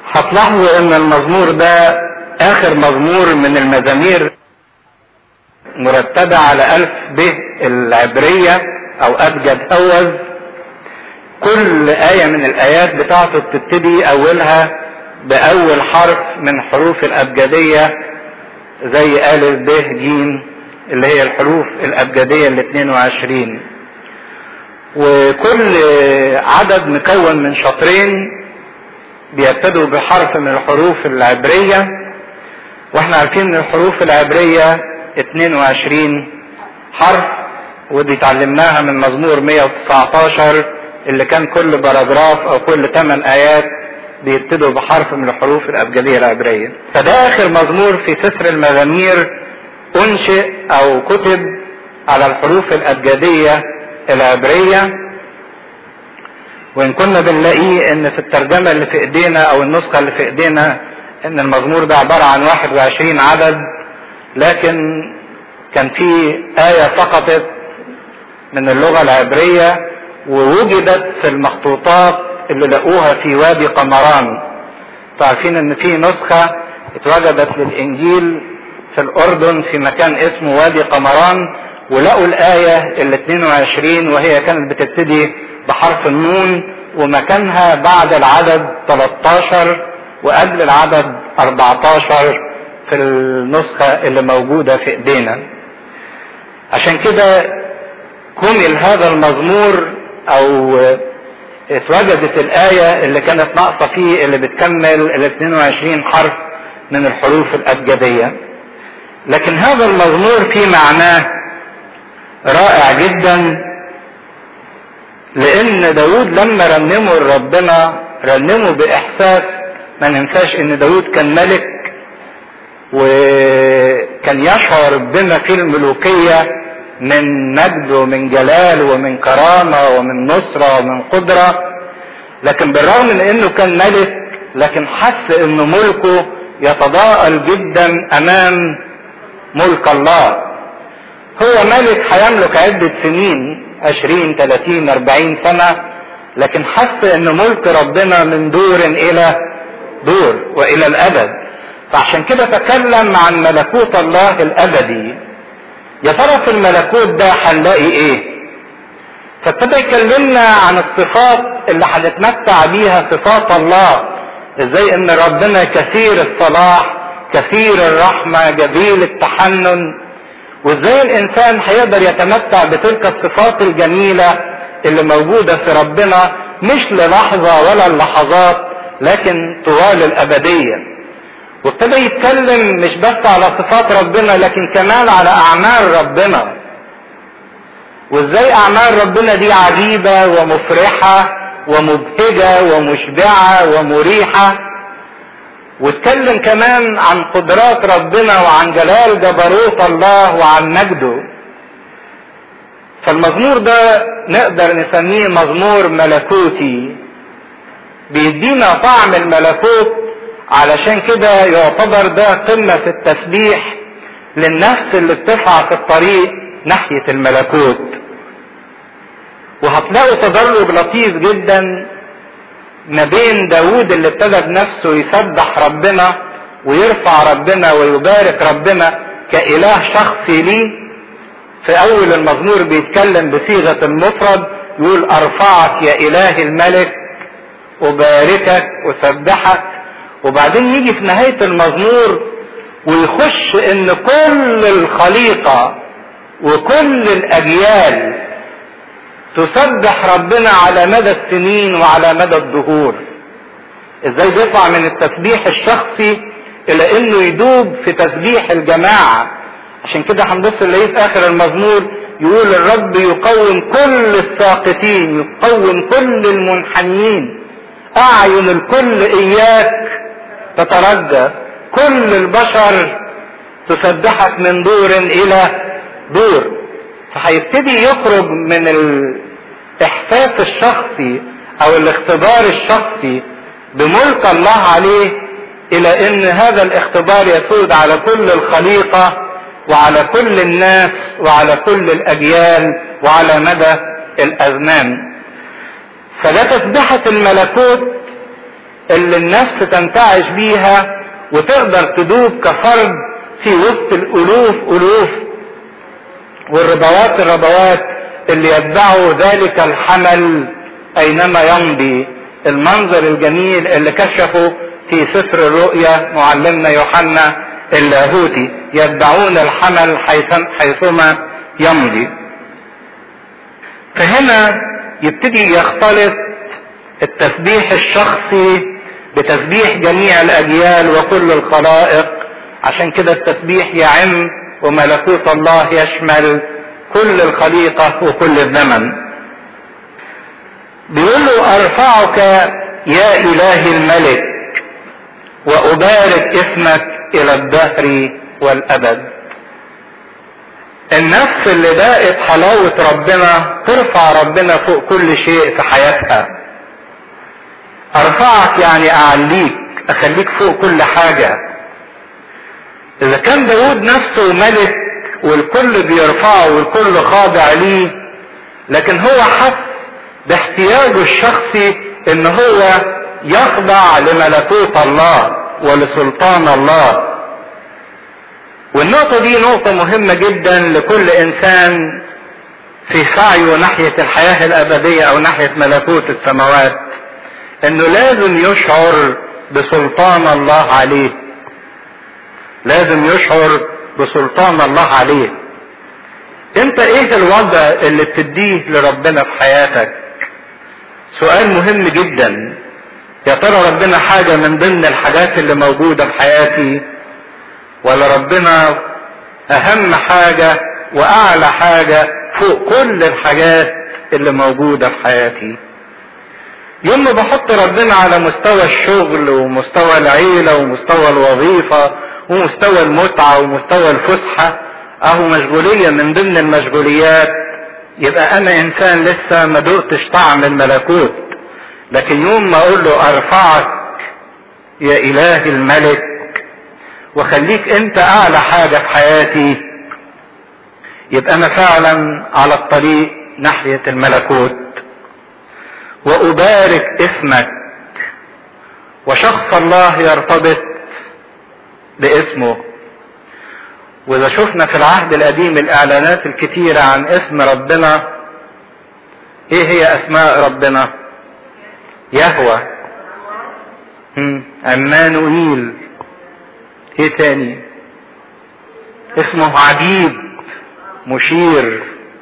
هتلاحظوا ان المزمور ده اخر مزمور من المزامير مرتبة على ألف ب العبرية أو أبجد هوز كل آية من الآيات بتاعته بتبتدي أولها بأول حرف من حروف الأبجدية زي ألف ب ج اللي هي الحروف الأبجدية ال 22 وكل عدد مكون من شطرين بيبتدوا بحرف من الحروف العبرية واحنا عارفين ان الحروف العبرية 22 حرف ودي اتعلمناها من مزمور 119 اللي كان كل باراجراف او كل 8 ايات بيبتدوا بحرف من الحروف الابجدية العبرية فده اخر مزمور في سفر المزامير انشئ او كتب على الحروف الابجدية العبرية وان كنا بنلاقيه ان في الترجمة اللي في ايدينا او النسخة اللي في ايدينا ان المزمور ده عبارة عن 21 عدد لكن كان في آية سقطت من اللغة العبرية ووجدت في المخطوطات اللي لقوها في وادي قمران تعرفين ان في نسخة اتوجدت للانجيل في الاردن في مكان اسمه وادي قمران ولقوا الآية ال 22 وهي كانت بتبتدي بحرف النون ومكانها بعد العدد 13 وقبل العدد 14 في النسخة اللي موجودة في ايدينا عشان كده كمل هذا المزمور او اتوجدت الآية اللي كانت ناقصة فيه اللي بتكمل ال 22 حرف من الحروف الأبجدية لكن هذا المزمور فيه معناه رائع جدا لان داود لما رنمه لربنا رنمه باحساس ما ننساش ان داود كان ملك وكان يشعر بما في الملوكية من مجد ومن جلال ومن كرامة ومن نصرة ومن قدرة لكن بالرغم من انه كان ملك لكن حس ان ملكه يتضاءل جدا امام ملك الله هو ملك هيملك عدة سنين عشرين تلاتين اربعين سنة لكن حس ان ملك ربنا من دور الى دور والى الابد فعشان كده تكلم عن ملكوت الله الابدي يا ترى في الملكوت ده هنلاقي ايه فابتدى يكلمنا عن الصفات اللي هنتمتع بيها صفات الله ازاي ان ربنا كثير الصلاح كثير الرحمة جميل التحنن وازاي الانسان هيقدر يتمتع بتلك الصفات الجميلة اللي موجودة في ربنا مش للحظة ولا اللحظات لكن طوال الابدية وابتدى يتكلم مش بس على صفات ربنا لكن كمان على اعمال ربنا وازاي اعمال ربنا دي عجيبة ومفرحة ومبهجة ومشبعة ومريحة واتكلم كمان عن قدرات ربنا وعن جلال جبروت الله وعن مجده فالمزمور ده نقدر نسميه مزمور ملكوتي بيدينا طعم الملكوت علشان كده يعتبر ده قمة في التسبيح للنفس اللي بتسعى في الطريق ناحية الملكوت وهتلاقوا تدرج لطيف جدا ما بين داود اللي ابتدى بنفسه يسبح ربنا ويرفع ربنا ويبارك ربنا كإله شخصي ليه في أول المزمور بيتكلم بصيغة المفرد يقول أرفعك يا إله الملك أباركك أسبحك وبعدين يجي في نهاية المزمور ويخش إن كل الخليقة وكل الأجيال تسبح ربنا على مدى السنين وعلى مدى الدهور ازاي بيطلع من التسبيح الشخصي الى انه يدوب في تسبيح الجماعة عشان كده هنبص نلاقيه في اخر المزمور يقول الرب يقوم كل الساقطين يقوم كل المنحنيين اعين الكل اياك تترجى كل البشر تسبحك من دور الى دور فهيبتدي يخرج من الاحساس الشخصي او الاختبار الشخصي بملك الله عليه الى ان هذا الاختبار يسود على كل الخليقة وعلى كل الناس وعلى كل الاجيال وعلى مدى الازمان فده تسبحة الملكوت اللي النفس تنتعش بيها وتقدر تدوب كفرد في وسط الالوف الوف والربوات الربوات اللي يتبعوا ذلك الحمل اينما يمضي المنظر الجميل اللي كشفه في سفر الرؤيا معلمنا يوحنا اللاهوتي يتبعون الحمل حيثما يمضي فهنا يبتدي يختلط التسبيح الشخصي بتسبيح جميع الاجيال وكل الخلائق عشان كده التسبيح يعم وملكوت الله يشمل كل الخليقه وكل الزمن بيقول له ارفعك يا اله الملك وابارك اسمك الى الدهر والابد النفس اللي ذاقت حلاوة ربنا ترفع ربنا فوق كل شيء في حياتها ارفعك يعني اعليك اخليك فوق كل حاجة اذا كان داود نفسه ملك والكل بيرفعه والكل خاضع ليه لكن هو حس باحتياجه الشخصي ان هو يخضع لملكوت الله ولسلطان الله والنقطة دي نقطة مهمة جدا لكل انسان في سعيه ناحية الحياة الابدية او ناحية ملكوت السماوات انه لازم يشعر بسلطان الله عليه لازم يشعر بسلطان الله عليه انت ايه الوضع اللي بتديه لربنا في حياتك سؤال مهم جدا يا ترى ربنا حاجة من ضمن الحاجات اللي موجودة في حياتي ولا ربنا اهم حاجة واعلى حاجة فوق كل الحاجات اللي موجودة في حياتي يوم ما بحط ربنا على مستوى الشغل ومستوى العيلة ومستوى الوظيفة ومستوى المتعة ومستوى الفسحة اهو مشغولية من ضمن المشغوليات يبقى انا انسان لسه ما دقتش طعم الملكوت لكن يوم ما اقول له ارفعك يا اله الملك وخليك انت اعلى حاجة في حياتي يبقى انا فعلا على الطريق ناحية الملكوت وابارك اسمك وشخص الله يرتبط باسمه واذا شفنا في العهد القديم الاعلانات الكتيرة عن اسم ربنا ايه هي اسماء ربنا يهوى عمانوئيل ايه تاني اسمه عجيب مشير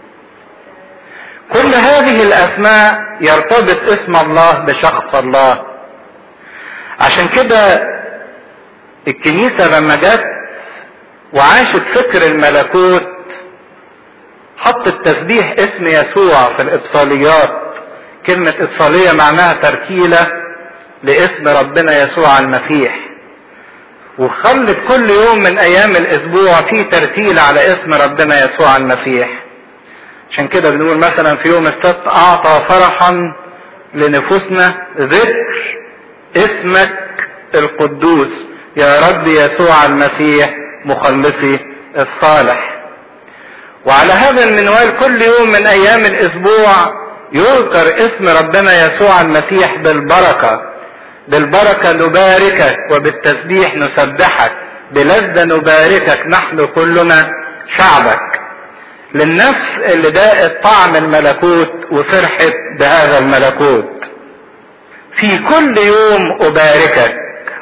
كل هذه الاسماء يرتبط اسم الله بشخص الله عشان كده الكنيسة لما جت وعاشت فكر الملكوت حط التسبيح اسم يسوع في الابصاليات كلمة ابصالية معناها تركيلة لاسم ربنا يسوع المسيح وخلت كل يوم من ايام الاسبوع في ترتيل على اسم ربنا يسوع المسيح عشان كده بنقول مثلا في يوم السبت اعطى فرحا لنفوسنا ذكر اسمك القدوس يا رب يسوع المسيح مخلصي الصالح وعلى هذا المنوال كل يوم من ايام الاسبوع يذكر اسم ربنا يسوع المسيح بالبركه بالبركة نباركك وبالتسبيح نسبحك بلذة نباركك نحن كلنا شعبك للنفس اللي داقت طعم الملكوت وفرحت بهذا الملكوت في كل يوم أباركك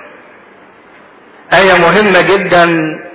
آية مهمة جدا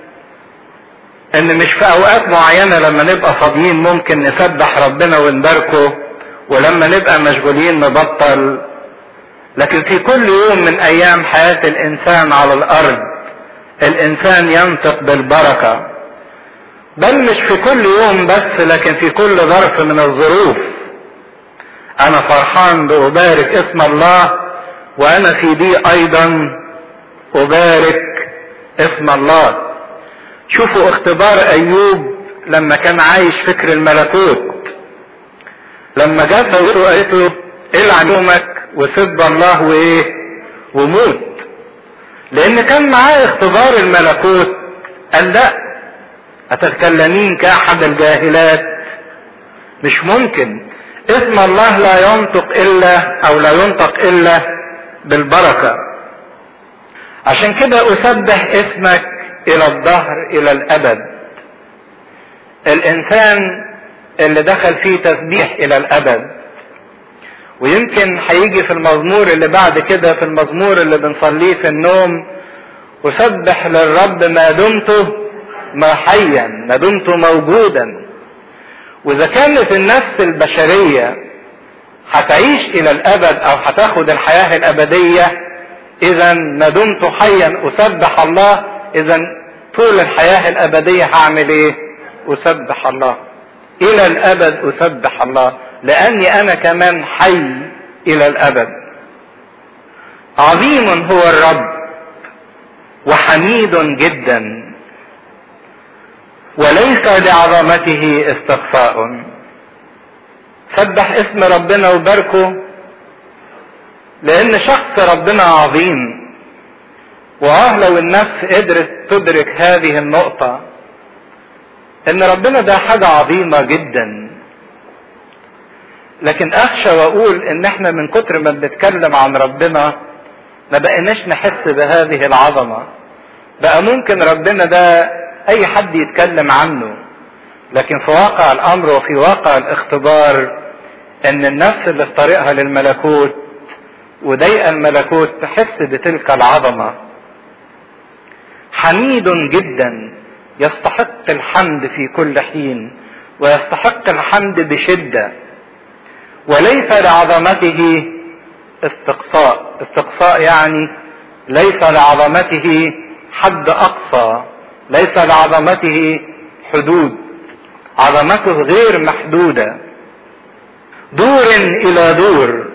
إن مش في أوقات معينة لما نبقى فاضيين ممكن نسبح ربنا ونباركه ولما نبقى مشغولين نبطل لكن في كل يوم من ايام حياة الانسان على الارض الانسان ينطق بالبركة بل مش في كل يوم بس لكن في كل ظرف من الظروف انا فرحان بأبارك اسم الله وانا في دي ايضا ابارك اسم الله شوفوا اختبار ايوب لما كان عايش فكر الملكوت لما جت قالت له العن يومك وسب الله وايه وموت لان كان معاه اختبار الملكوت قال لا اتتكلمين كاحد الجاهلات مش ممكن اسم الله لا ينطق الا او لا ينطق الا بالبركه عشان كده اسبح اسمك الى الظهر الى الابد الانسان اللي دخل فيه تسبيح الى الابد ويمكن هيجي في المزمور اللي بعد كده في المزمور اللي بنصليه في النوم اسبح للرب ما دمت ما حيا ما دمت موجودا واذا كانت النفس البشريه هتعيش الى الابد او هتاخد الحياه الابديه اذا ما دمت حيا اسبح الله اذا طول الحياه الابديه هعمل ايه اسبح الله الى الابد اسبح الله لاني انا كمان حي الى الابد عظيم هو الرب وحميد جدا وليس لعظمته استقصاء سبح اسم ربنا وباركه لان شخص ربنا عظيم واه لو النفس قدرت تدرك هذه النقطة ان ربنا ده حاجة عظيمة جدا لكن اخشى واقول ان احنا من كتر ما بنتكلم عن ربنا ما بقيناش نحس بهذه العظمة بقى ممكن ربنا ده اي حد يتكلم عنه لكن في واقع الامر وفي واقع الاختبار ان النفس اللي في طريقها للملكوت وضيق الملكوت تحس بتلك العظمه حميد جدا يستحق الحمد في كل حين ويستحق الحمد بشده وليس لعظمته استقصاء استقصاء يعني ليس لعظمته حد اقصى ليس لعظمته حدود عظمته غير محدوده دور الى دور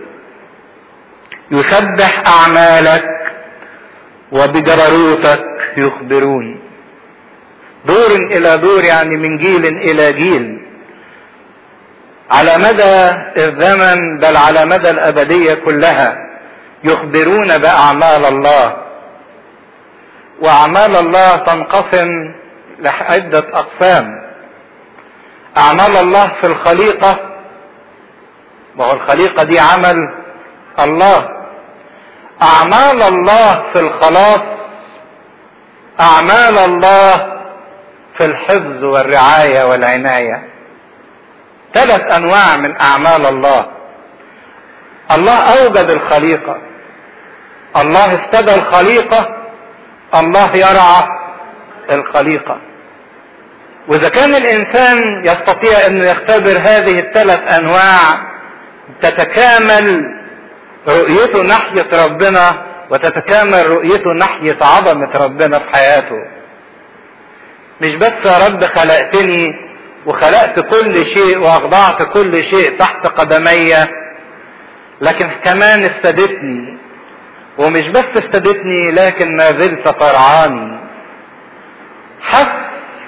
يسبح اعمالك وبجبروتك يخبرون دور الى دور يعني من جيل الى جيل على مدى الزمن بل على مدى الابديه كلها يخبرون باعمال الله واعمال الله تنقسم لعده اقسام اعمال الله في الخليقه وهو الخليقه دي عمل الله اعمال الله في الخلاص اعمال الله في الحفظ والرعايه والعنايه ثلاث انواع من اعمال الله الله اوجد الخليقه الله افتدى الخليقه الله يرعى الخليقه واذا كان الانسان يستطيع انه يختبر هذه الثلاث انواع تتكامل رؤيته ناحيه ربنا وتتكامل رؤيته ناحيه عظمه ربنا في حياته مش بس يا رب خلقتني وخلقت كل شيء واخضعت كل شيء تحت قدمي لكن كمان افتدتني ومش بس افتدتني لكن ما زلت ترعاني حس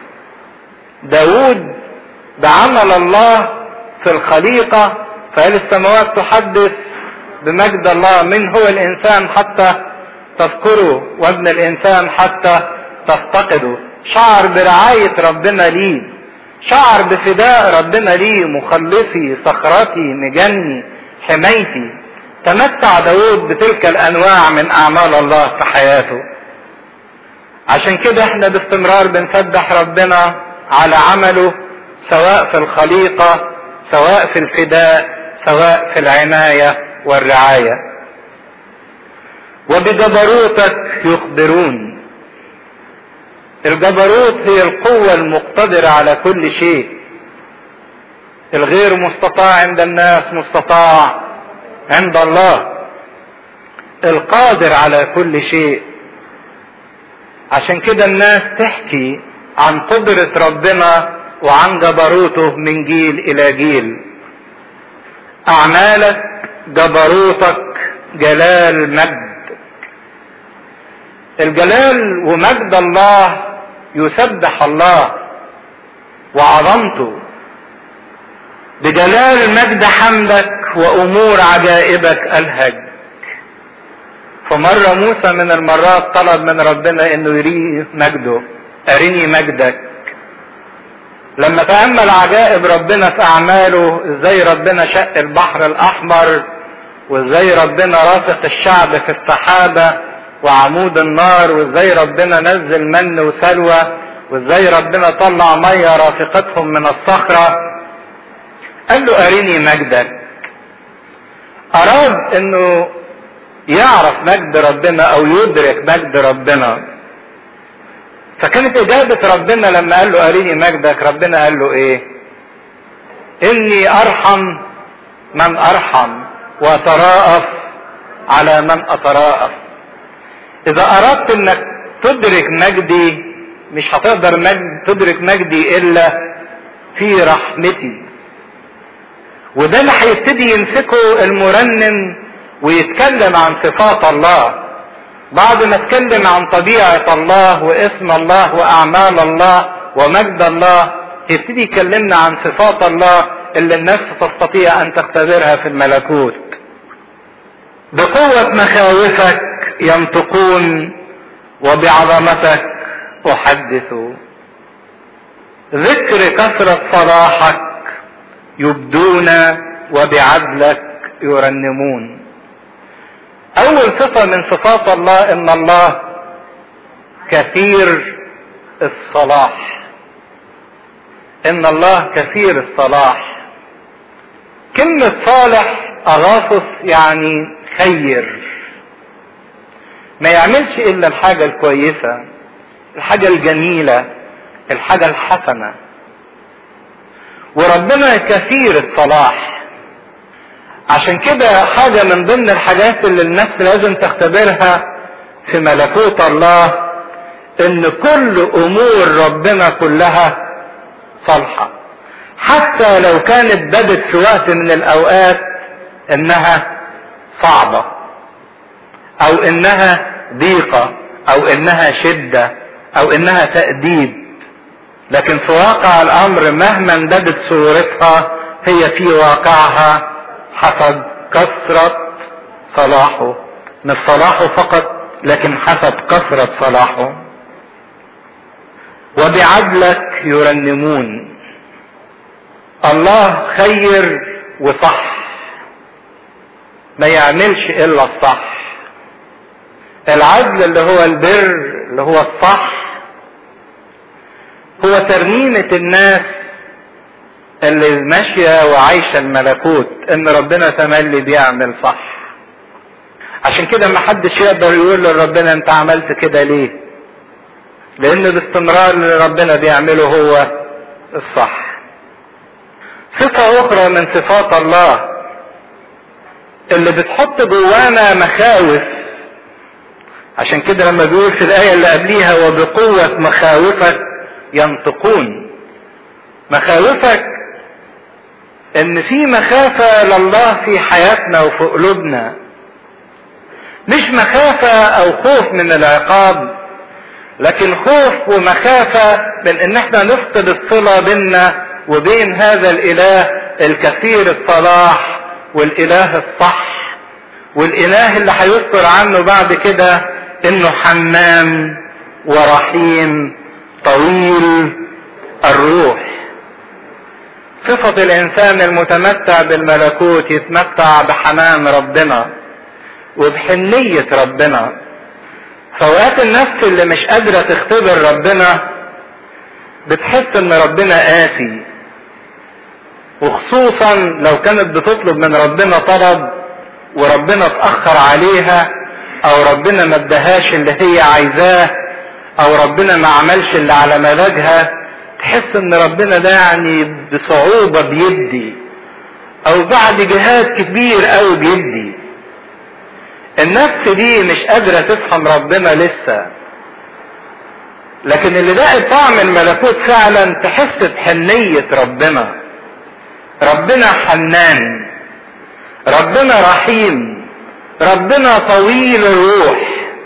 داود بعمل الله في الخليقة فهل السماوات تحدث بمجد الله من هو الإنسان حتى تذكره وابن الإنسان حتى تفتقده شعر برعاية ربنا ليه شعر بفداء ربنا ليه مخلصي صخرتي مجني حمايتي تمتع داود بتلك الانواع من اعمال الله في حياته عشان كده احنا باستمرار بنسبح ربنا على عمله سواء في الخليقة سواء في الفداء سواء في العناية والرعاية وبجبروتك يخبرون الجبروت هي القوة المقتدرة على كل شيء الغير مستطاع عند الناس مستطاع عند الله القادر على كل شيء عشان كده الناس تحكي عن قدرة ربنا وعن جبروته من جيل إلى جيل أعمالك جبروتك جلال مجد الجلال ومجد الله يسبح الله وعظمته بجلال مجد حمدك وامور عجائبك الهج فمرة موسى من المرات طلب من ربنا انه يريه مجده ارني مجدك لما تأمل عجائب ربنا في اعماله ازاي ربنا شق البحر الاحمر وازاي ربنا رافق الشعب في السحابة وعمود النار وازاي ربنا نزل من وسلوى وازاي ربنا طلع ميه رافقتهم من الصخره قال له اريني مجدك اراد انه يعرف مجد ربنا او يدرك مجد ربنا فكانت اجابه ربنا لما قال له اريني مجدك ربنا قال له ايه اني ارحم من ارحم واتراءف على من اتراءف اذا اردت انك تدرك مجدي مش هتقدر مجد تدرك مجدي الا في رحمتي وده اللي هيبتدي يمسكه المرنم ويتكلم عن صفات الله بعد ما اتكلم عن طبيعة الله واسم الله واعمال الله ومجد الله يبتدي يكلمنا عن صفات الله اللي النفس تستطيع ان تختبرها في الملكوت بقوة مخاوفك ينطقون وبعظمتك احدث ذكر كثرة صلاحك يبدون وبعدلك يرنمون اول صفة من صفات الله ان الله كثير الصلاح ان الله كثير الصلاح كلمة صالح اغاثس يعني خير ما يعملش الا الحاجة الكويسة الحاجة الجميلة الحاجة الحسنة وربنا كثير الصلاح عشان كده حاجة من ضمن الحاجات اللي النفس لازم تختبرها في ملكوت الله ان كل امور ربنا كلها صالحة حتى لو كانت بدت في وقت من الاوقات انها صعبة او انها ضيقة او انها شدة او انها تأديب لكن في واقع الامر مهما امتدت صورتها هي في واقعها حسب كثرة صلاحه مش صلاحه فقط لكن حسب كثرة صلاحه وبعدلك يرنمون الله خير وصح ما يعملش الا الصح العدل اللي هو البر اللي هو الصح هو ترنيمة الناس اللي ماشية وعايشة الملكوت ان ربنا تملي بيعمل صح عشان كده ما حدش يقدر يقول لربنا انت عملت كده ليه لان باستمرار اللي ربنا بيعمله هو الصح صفة اخرى من صفات الله اللي بتحط جوانا مخاوف عشان كده لما بيقول في الآية اللي قبليها وبقوة مخاوفك ينطقون مخاوفك ان في مخافة لله في حياتنا وفي قلوبنا مش مخافة او خوف من العقاب لكن خوف ومخافة من ان احنا نفقد الصلة بيننا وبين هذا الاله الكثير الصلاح والاله الصح والاله اللي هيذكر عنه بعد كده انه حمام ورحيم طويل الروح صفة الانسان المتمتع بالملكوت يتمتع بحنان ربنا وبحنية ربنا فوقات النفس اللي مش قادرة تختبر ربنا بتحس ان ربنا قاسي وخصوصا لو كانت بتطلب من ربنا طلب وربنا اتأخر عليها او ربنا ما ادهاش اللي هي عايزاه او ربنا ما عملش اللي على مزاجها تحس ان ربنا ده يعني بصعوبة بيدي او بعد جهاد كبير قوي بيدي النفس دي مش قادرة تفهم ربنا لسه لكن اللي لاقي طعم الملكوت فعلا تحس بحنية ربنا ربنا حنان ربنا رحيم ربنا طويل الروح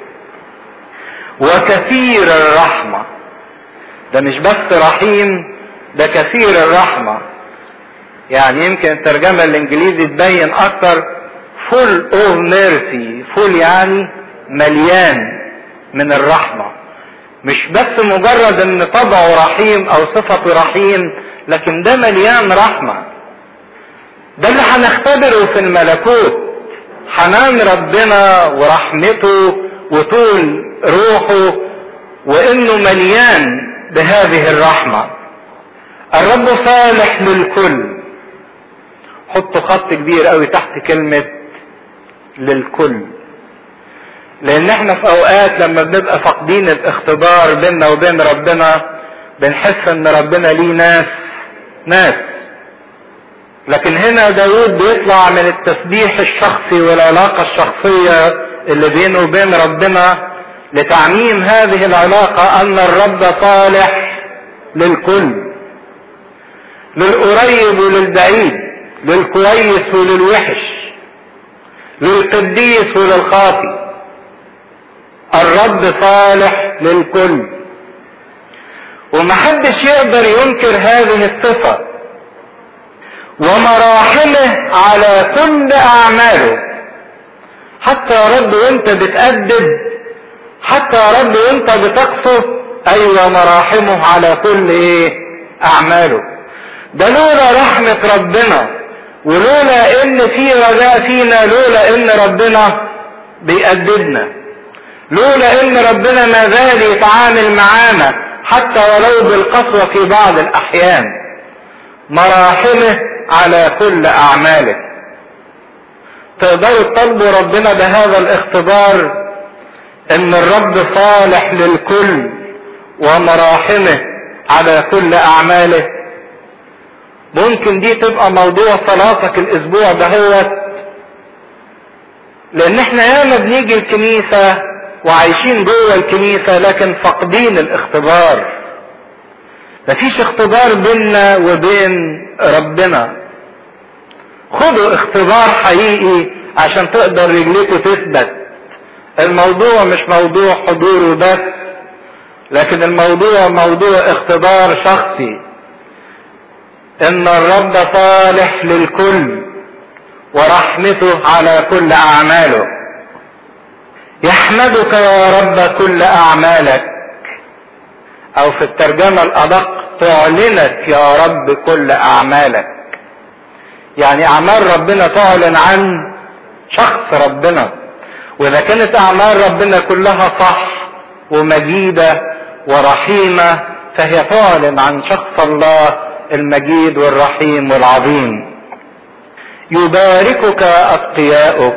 وكثير الرحمة ده مش بس رحيم ده كثير الرحمة يعني يمكن الترجمة الانجليزي تبين اكتر full of mercy full يعني مليان من الرحمة مش بس مجرد ان طبعه رحيم او صفته رحيم لكن ده مليان رحمة ده اللي هنختبره في الملكوت حنان ربنا ورحمته وطول روحه وانه مليان بهذه الرحمة الرب صالح للكل حطوا خط كبير قوي تحت كلمة للكل لان احنا في اوقات لما بنبقى فاقدين الاختبار بيننا وبين ربنا بنحس ان ربنا ليه ناس ناس لكن هنا داود بيطلع من التسبيح الشخصي والعلاقة الشخصية اللي بينه وبين ربنا لتعميم هذه العلاقة ان الرب صالح للكل للقريب وللبعيد للكويس وللوحش للقديس وللخاطئ الرب صالح للكل ومحدش يقدر ينكر هذه الصفة ومراحمه على كل أعماله حتى يا رب وانت بتأدب حتى يا رب وانت بتقصف أيوة مراحمه على كل إيه أعماله ده لولا رحمة ربنا ولولا إن في رجاء فينا لولا إن ربنا بيأدبنا لولا ان ربنا ما زال يتعامل معانا حتى ولو بالقسوة في بعض الاحيان مراحمه على كل اعماله تقدروا تطلبوا ربنا بهذا الاختبار ان الرب صالح للكل ومراحمه على كل اعماله ممكن دي تبقى موضوع صلاتك الاسبوع دهوت لان احنا ياما بنيجي الكنيسه وعايشين جوه الكنيسة لكن فاقدين الاختبار مفيش اختبار بيننا وبين ربنا خدوا اختبار حقيقي عشان تقدر رجليكوا تثبت الموضوع مش موضوع حضور وبس لكن الموضوع موضوع اختبار شخصي ان الرب صالح للكل ورحمته على كل اعماله يحمدك يا رب كل اعمالك او في الترجمة الادق تعلنك يا رب كل اعمالك يعني اعمال ربنا تعلن عن شخص ربنا واذا كانت اعمال ربنا كلها صح ومجيدة ورحيمة فهي تعلن عن شخص الله المجيد والرحيم والعظيم يباركك اتقياؤك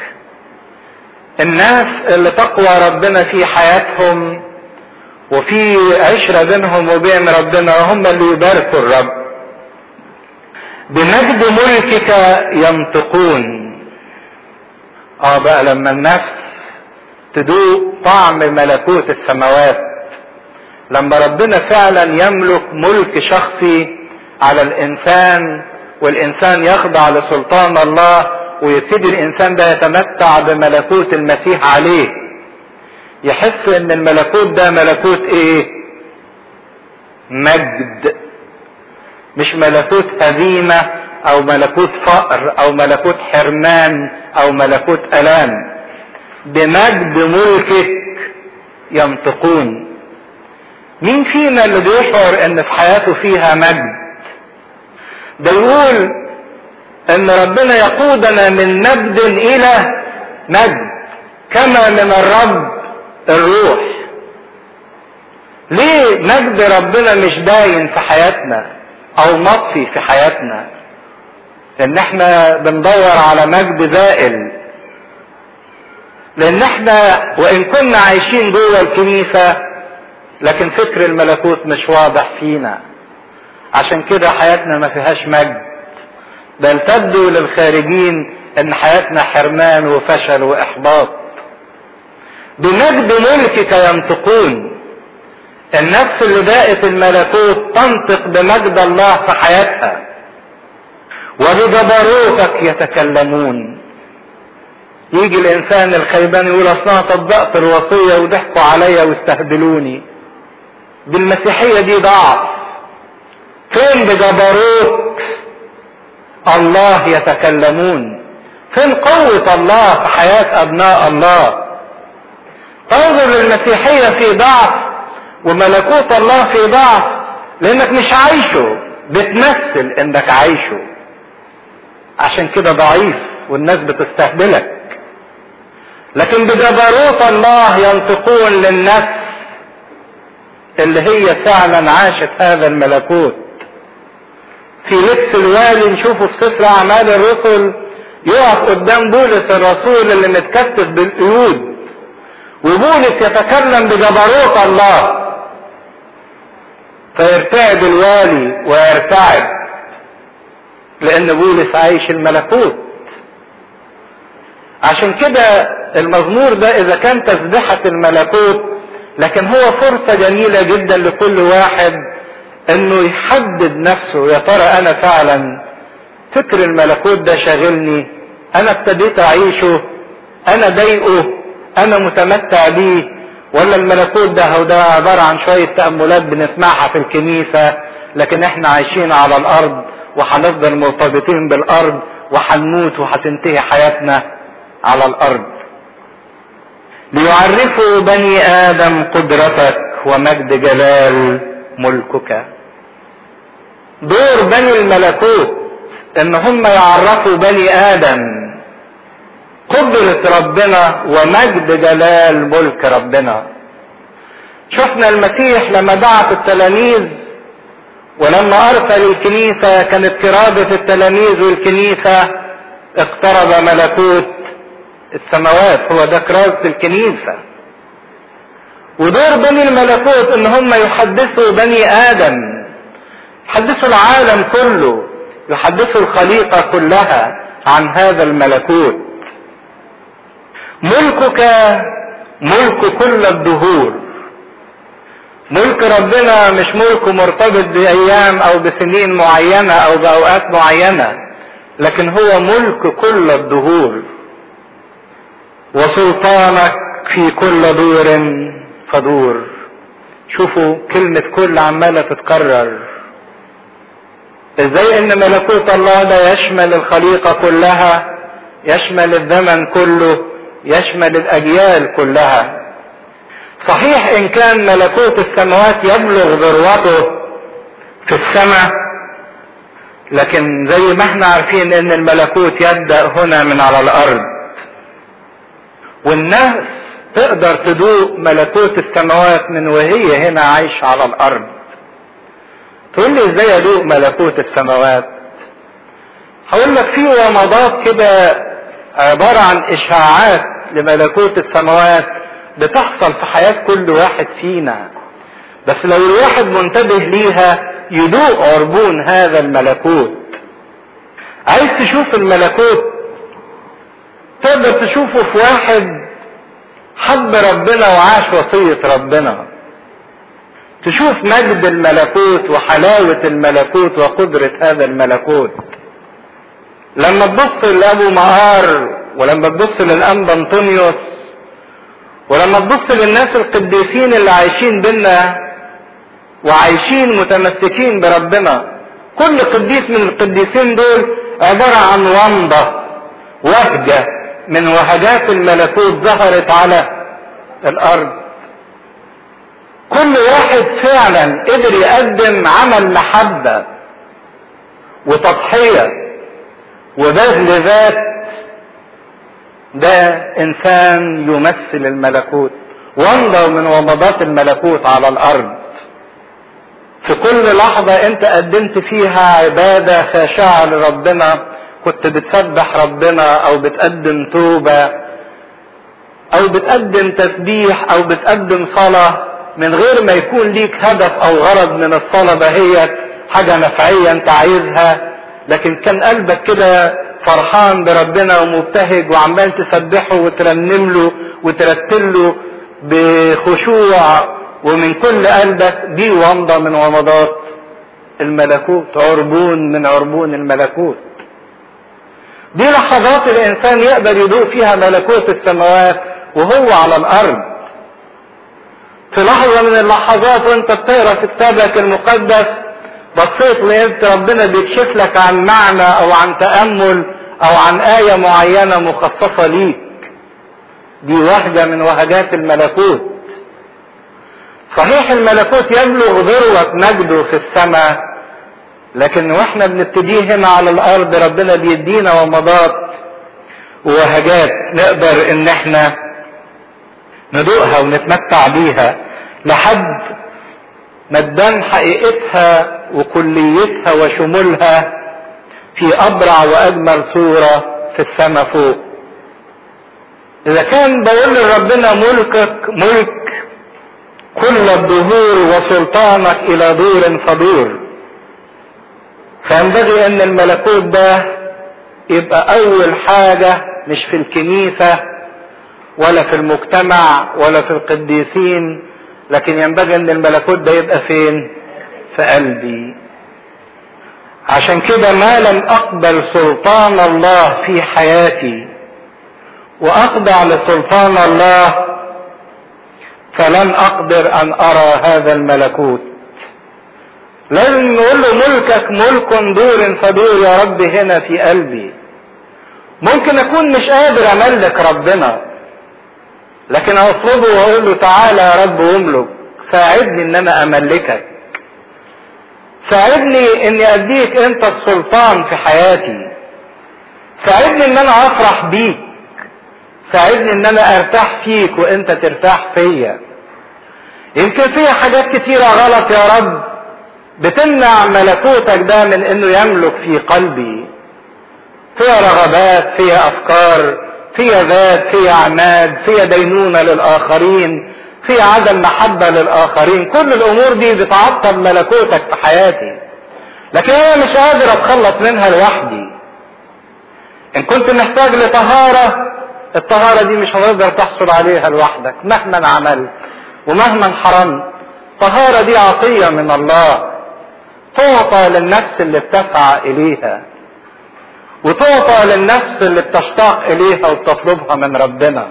الناس اللي تقوى ربنا في حياتهم وفي عشرة بينهم وبين ربنا هم اللي يباركوا الرب بمجد ملكك ينطقون اه بقى لما النفس تدوق طعم ملكوت السماوات لما ربنا فعلا يملك ملك شخصي على الانسان والانسان يخضع لسلطان الله ويبتدي الانسان ده يتمتع بملكوت المسيح عليه يحس ان الملكوت ده ملكوت ايه مجد مش ملكوت هزيمة او ملكوت فقر او ملكوت حرمان او ملكوت الام بمجد ملكك ينطقون مين فينا اللي بيشعر ان في حياته فيها مجد ده يقول ان ربنا يقودنا من مجد الى مجد كما من الرب الروح ليه مجد ربنا مش باين في حياتنا او مطفي في حياتنا لان احنا بندور على مجد زائل لان احنا وان كنا عايشين جوه الكنيسة لكن فكر الملكوت مش واضح فينا عشان كده حياتنا ما فيهاش مجد بل تبدو للخارجين ان حياتنا حرمان وفشل واحباط بمجد ملكك ينطقون النفس اللي ذاقت الملكوت تنطق بمجد الله في حياتها وبجبروتك يتكلمون يجي الانسان الخيبان يقول اصل انا طبقت الوصيه وضحكوا عليا واستهبلوني دي المسيحيه دي ضعف فين بجبروت الله يتكلمون فين قوة الله في حياة أبناء الله تنظر للمسيحية في ضعف وملكوت الله في ضعف لأنك مش عايشه بتمثل إنك عايشه عشان كده ضعيف والناس بتستهبلك لكن بجبروت الله ينطقون للنفس اللي هي فعلا عاشت هذا الملكوت في لبس الوالي نشوفه في سفر اعمال الرسل يقف قدام بولس الرسول اللي متكتف بالقيود وبولس يتكلم بجبروت الله فيرتعد الوالي ويرتعد لان بولس عايش الملكوت عشان كده المزمور ده اذا كان تسبحة الملكوت لكن هو فرصة جميلة جدا لكل واحد انه يحدد نفسه يا ترى انا فعلا فكر الملكوت ده شاغلني انا ابتديت اعيشه انا ضايقه انا متمتع بيه ولا الملكوت ده هو ده عبارة عن شوية تأملات بنسمعها في الكنيسة لكن احنا عايشين على الارض وهنفضل مرتبطين بالارض وهنموت وهتنتهي حياتنا على الارض ليعرفوا بني ادم قدرتك ومجد جلال ملكك دور بني الملكوت ان هم يعرفوا بني ادم قدرة ربنا ومجد جلال ملك ربنا شفنا المسيح لما بعث التلاميذ ولما ارسل الكنيسة كانت كرادة التلاميذ والكنيسة اقترب ملكوت السماوات هو ده كرادة الكنيسة ودور بني الملكوت ان هم يحدثوا بني ادم يحدثوا العالم كله يحدثوا الخليقة كلها عن هذا الملكوت ملكك ملك كل الدهور ملك ربنا مش ملك مرتبط بايام او بسنين معينه او باوقات معينه لكن هو ملك كل الدهور وسلطانك في كل دور فدور شوفوا كلمة كل عمالة تتكرر ازاي ان ملكوت الله ده يشمل الخليقة كلها يشمل الزمن كله يشمل الاجيال كلها صحيح ان كان ملكوت السماوات يبلغ ذروته في السماء لكن زي ما احنا عارفين ان الملكوت يبدا هنا من على الارض والناس تقدر تدوق ملكوت السماوات من وهي هنا عايشه على الارض تقول لي ازاي ادوق ملكوت السماوات هقول لك في ومضات كده عباره عن اشاعات لملكوت السماوات بتحصل في حياة كل واحد فينا بس لو الواحد منتبه ليها يدوق عربون هذا الملكوت عايز تشوف الملكوت تقدر تشوفه في واحد حب ربنا وعاش وصية ربنا تشوف مجد الملكوت وحلاوة الملكوت وقدرة هذا الملكوت لما تبص لأبو مهار ولما تبص للأنبا أنطونيوس ولما تبص للناس القديسين اللي عايشين بينا وعايشين متمسكين بربنا كل قديس من القديسين دول عبارة عن ومضة وهجة من وهجات الملكوت ظهرت على الأرض كل واحد فعلا قدر يقدم عمل محبة وتضحية وبذل ذات ده انسان يمثل الملكوت ومضة من ومضات الملكوت على الارض في كل لحظة انت قدمت فيها عبادة خاشعة لربنا كنت بتسبح ربنا او بتقدم توبة او بتقدم تسبيح او بتقدم صلاة من غير ما يكون ليك هدف او غرض من الصلاة دهيت حاجة نفعية انت عايزها لكن كان قلبك كده فرحان بربنا ومبتهج وعمال تسبحه وترنم له وترتل له بخشوع ومن كل قلبك دي ومضة من ومضات الملكوت عربون من عربون الملكوت دي لحظات الانسان يقدر يدوق فيها ملكوت السماوات وهو على الارض في لحظة من اللحظات وانت بتقرا في كتابك المقدس بصيت لقيت ربنا بيكشف لك عن معنى او عن تأمل او عن آية معينة مخصصة ليك دي وهجة من وهجات الملكوت صحيح الملكوت يبلغ ذروة مجده في السماء لكن واحنا بنبتديه هنا على الارض ربنا بيدينا ومضات ووهجات نقدر ان احنا ندوقها ونتمتع بيها لحد مدام حقيقتها وكليتها وشمولها في ابرع واجمل صورة في السماء فوق اذا كان بقول لربنا ملكك ملك كل الدهور وسلطانك الى دور فدور فينبغي ان الملكوت ده يبقى اول حاجة مش في الكنيسة ولا في المجتمع ولا في القديسين لكن ينبغي ان الملكوت ده يبقى فين في قلبي عشان كده ما لم اقبل سلطان الله في حياتي واخضع لسلطان الله فلن اقدر ان ارى هذا الملكوت لازم نقول له ملكك ملك دور فدور يا رب هنا في قلبي ممكن اكون مش قادر املك ربنا لكن اطلبه واقول له تعالى يا رب واملك ساعدني ان انا املكك ساعدني اني اديك انت السلطان في حياتي ساعدني ان انا افرح بيك ساعدني ان انا ارتاح فيك وانت ترتاح فيا يمكن فيها حاجات كتيرة غلط يا رب بتمنع ملكوتك ده من انه يملك في قلبي فيها رغبات فيها افكار فيها ذات فيها عناد فيها دينونة للاخرين فيها عدم محبة للاخرين كل الامور دي بتعطل ملكوتك في حياتي لكن انا مش قادر اتخلص منها لوحدي ان كنت محتاج لطهارة الطهارة دي مش هتقدر تحصل عليها لوحدك مهما عملت ومهما حرمت الطهارة دي عطية من الله تعطى للنفس اللي بتسعى اليها وتعطى للنفس اللي بتشتاق اليها وبتطلبها من ربنا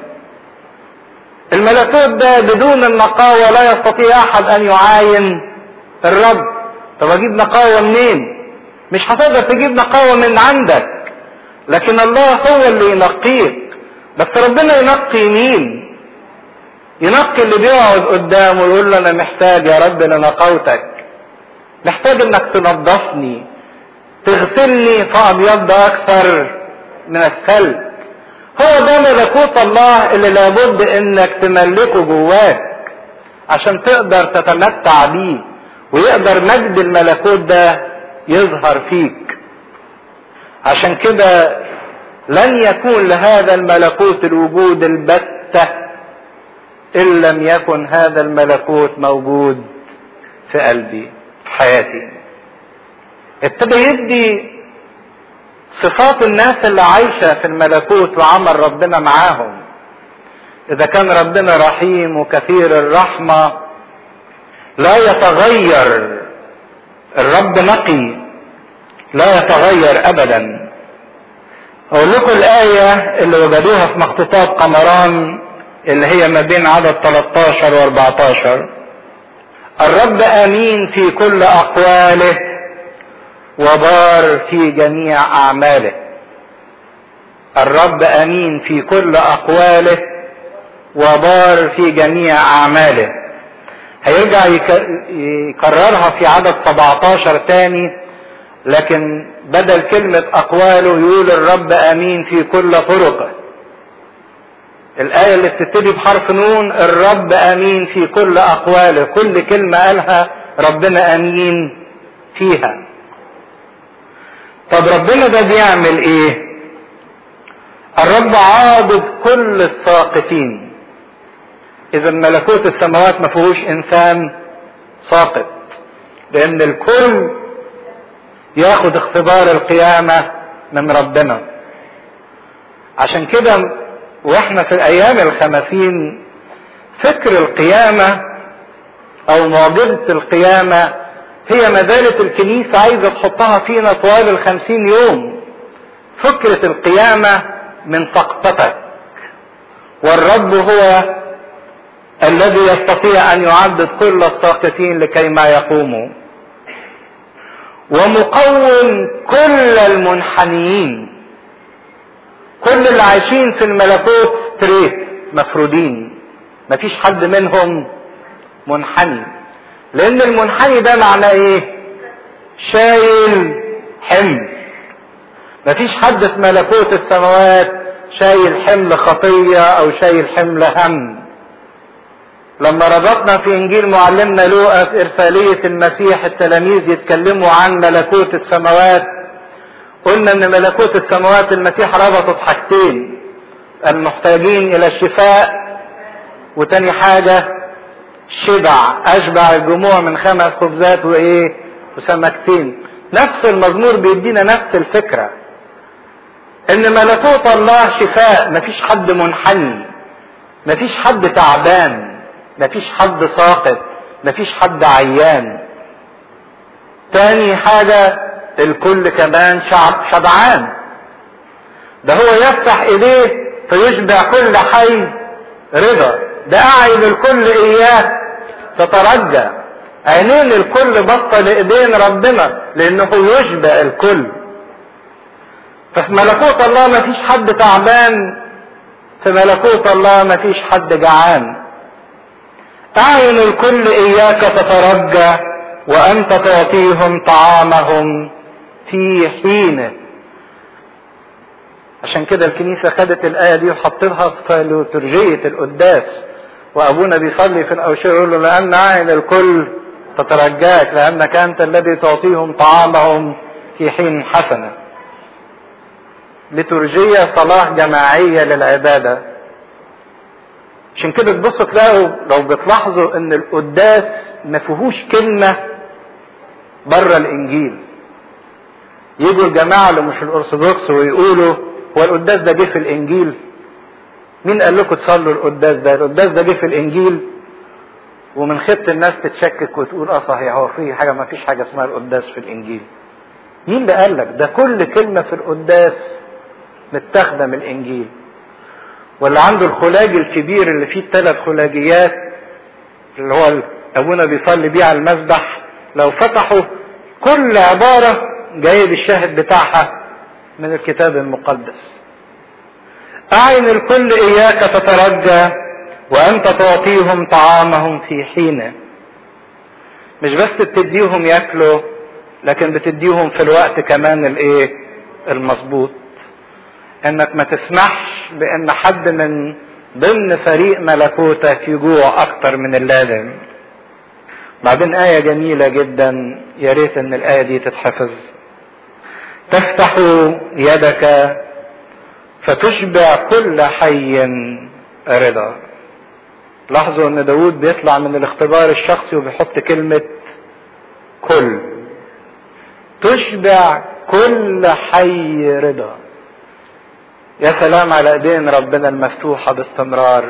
الملكوت ده بدون النقاوة لا يستطيع احد ان يعاين الرب طب اجيب نقاوة منين مش هتقدر تجيب نقاوة من عندك لكن الله هو اللي ينقيك بس ربنا ينقي مين ينقي اللي بيقعد قدامه ويقول له انا محتاج يا رب لنقاوتك محتاج انك تنظفني تغسلني فابيض اكثر من الثلج هو ده ملكوت الله اللي لابد انك تملكه جواك عشان تقدر تتمتع بيه ويقدر مجد الملكوت ده يظهر فيك عشان كده لن يكون لهذا الملكوت الوجود البتة ان لم يكن هذا الملكوت موجود في قلبي في حياتي ابتدى يدي صفات الناس اللي عايشة في الملكوت وعمل ربنا معاهم اذا كان ربنا رحيم وكثير الرحمة لا يتغير الرب نقي لا يتغير ابدا اقول لكم الاية اللي وجدوها في مخطوطات قمران اللي هي ما بين عدد 13 و 14 الرب امين في كل اقواله وبار في جميع اعماله الرب امين في كل اقواله وبار في جميع اعماله هيرجع يكررها في عدد 17 تاني لكن بدل كلمة اقواله يقول الرب امين في كل طرقه الآية اللي بتبتدي بحرف نون الرب أمين في كل أقواله كل كلمة قالها ربنا أمين فيها طب ربنا ده بيعمل ايه الرب عاضد كل الساقطين اذا ملكوت السماوات ما فيهوش انسان ساقط لان الكل ياخد اختبار القيامة من ربنا عشان كده واحنا في الايام الخمسين فكر القيامة او معجزة القيامة هي ما زالت الكنيسة عايزة تحطها فينا طوال الخمسين يوم فكرة القيامة من سقطتك والرب هو الذي يستطيع ان يعدد كل الساقطين لكي ما يقوموا ومقوم كل المنحنيين كل اللي عايشين في الملكوت ستريت مفرودين مفيش حد منهم منحني لان المنحني ده معناه ايه شايل حمل مفيش حد في ملكوت السماوات شايل حمل خطية او شايل حمل هم لما ربطنا في انجيل معلمنا لوقا في ارسالية المسيح التلاميذ يتكلموا عن ملكوت السماوات قلنا ان ملكوت السماوات المسيح ربطه بحاجتين المحتاجين الى الشفاء وتاني حاجة شبع اشبع الجموع من خمس خبزات وايه وسمكتين نفس المزمور بيدينا نفس الفكرة ان ملكوت الله شفاء مفيش حد منحني مفيش حد تعبان مفيش حد ساقط مفيش حد عيان تاني حاجة الكل كمان شعب شبعان ده هو يفتح ايديه فيشبع كل حي رضا ده اعين الكل اياه تترجى عينين الكل بطل لايدين ربنا لانه يشبع الكل ففي ملكوت الله ما فيش حد تعبان في ملكوت الله ما فيش حد جعان اعين الكل اياك تترجى وانت تعطيهم طعامهم في حينه عشان كده الكنيسة خدت الآية دي وحطتها في لترجية القداس وأبونا بيصلي في الأوشية يقول له لأن عين الكل تترجاك لأنك أنت الذي تعطيهم طعامهم في حين حسنة لترجية صلاة جماعية للعبادة عشان كده تبصوا تلاقوا لو بتلاحظوا ان القداس ما فيهوش كلمة بره الانجيل يجوا الجماعة اللي مش الارثوذكس ويقولوا هو القداس ده جه في الانجيل مين قال لكم تصلوا القداس ده القداس ده جه في الانجيل ومن خط الناس تتشكك وتقول اه صحيح هو في حاجه ما فيش حاجه اسمها القداس في الانجيل مين اللي قال لك ده كل كلمه في القداس متاخده من الانجيل واللي عنده الخلاج الكبير اللي فيه الثلاث خلاجيات اللي هو ابونا بيصلي بيه على المسبح لو فتحوا كل عباره جايب الشاهد بتاعها من الكتاب المقدس أعين الكل إياك تترجى وأنت تعطيهم طعامهم في حينه مش بس بتديهم ياكلوا لكن بتديهم في الوقت كمان الايه المظبوط انك ما تسمحش بان حد من ضمن فريق ملكوتك يجوع اكتر من اللازم بعدين آية جميلة جدا يا ريت ان الآية دي تتحفظ تفتح يدك فتشبع كل حي رضا لاحظوا ان داود بيطلع من الاختبار الشخصي وبيحط كلمة كل تشبع كل حي رضا يا سلام على ايدين ربنا المفتوحة باستمرار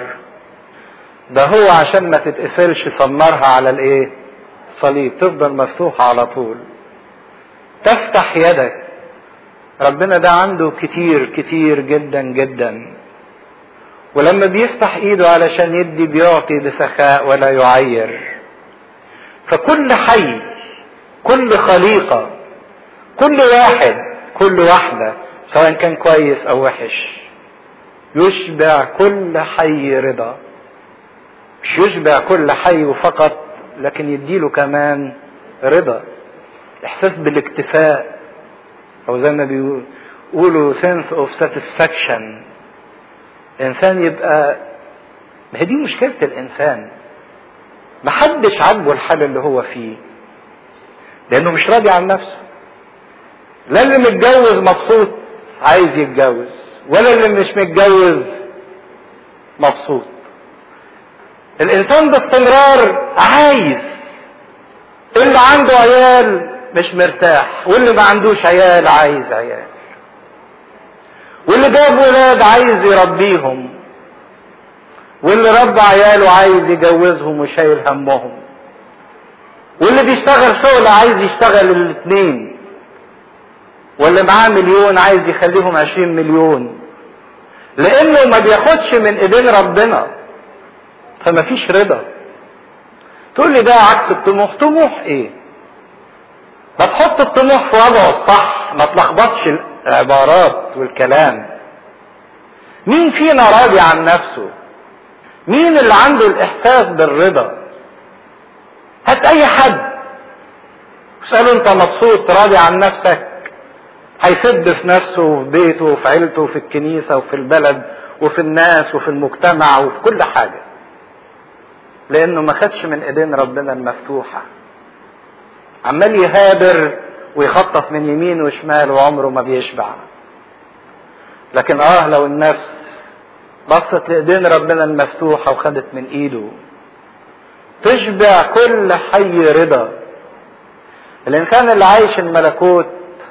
ده هو عشان ما تتقفلش صمرها على الايه صليب تفضل مفتوحة على طول تفتح يدك ربنا ده عنده كتير كتير جدا جدا ولما بيفتح ايده علشان يدي بيعطي بسخاء ولا يعير فكل حي كل خليقة كل واحد كل واحدة سواء كان كويس او وحش يشبع كل حي رضا مش يشبع كل حي فقط لكن يديله كمان رضا احساس بالاكتفاء او زي ما بيقولوا sense of satisfaction الانسان يبقى ما هي دي مشكلة الانسان محدش عاجبه الحال اللي هو فيه لانه مش راضي عن نفسه لا اللي متجوز مبسوط عايز يتجوز ولا اللي مش متجوز مبسوط الانسان باستمرار عايز اللي عنده عيال مش مرتاح واللي ما عندوش عيال عايز عيال واللي جاب ولاد عايز يربيهم واللي ربى عياله عايز يجوزهم وشايل همهم واللي بيشتغل شغل عايز يشتغل الاثنين واللي معاه مليون عايز يخليهم عشرين مليون لانه ما بياخدش من ايدين ربنا فما فيش رضا تقول لي ده عكس الطموح طموح ايه ما تحط الطموح في وضعه الصح ما تلخبطش العبارات والكلام مين فينا راضي عن نفسه مين اللي عنده الاحساس بالرضا هات اي حد اساله انت مبسوط راضي عن نفسك هيسد في نفسه وفي بيته وفي عيلته وفي الكنيسه وفي البلد وفي الناس وفي المجتمع وفي كل حاجه لانه ما خدش من ايدين ربنا المفتوحة عمال يهابر ويخطف من يمين وشمال وعمره ما بيشبع لكن اه لو النفس بصت لايدين ربنا المفتوحة وخدت من ايده تشبع كل حي رضا الانسان اللي عايش الملكوت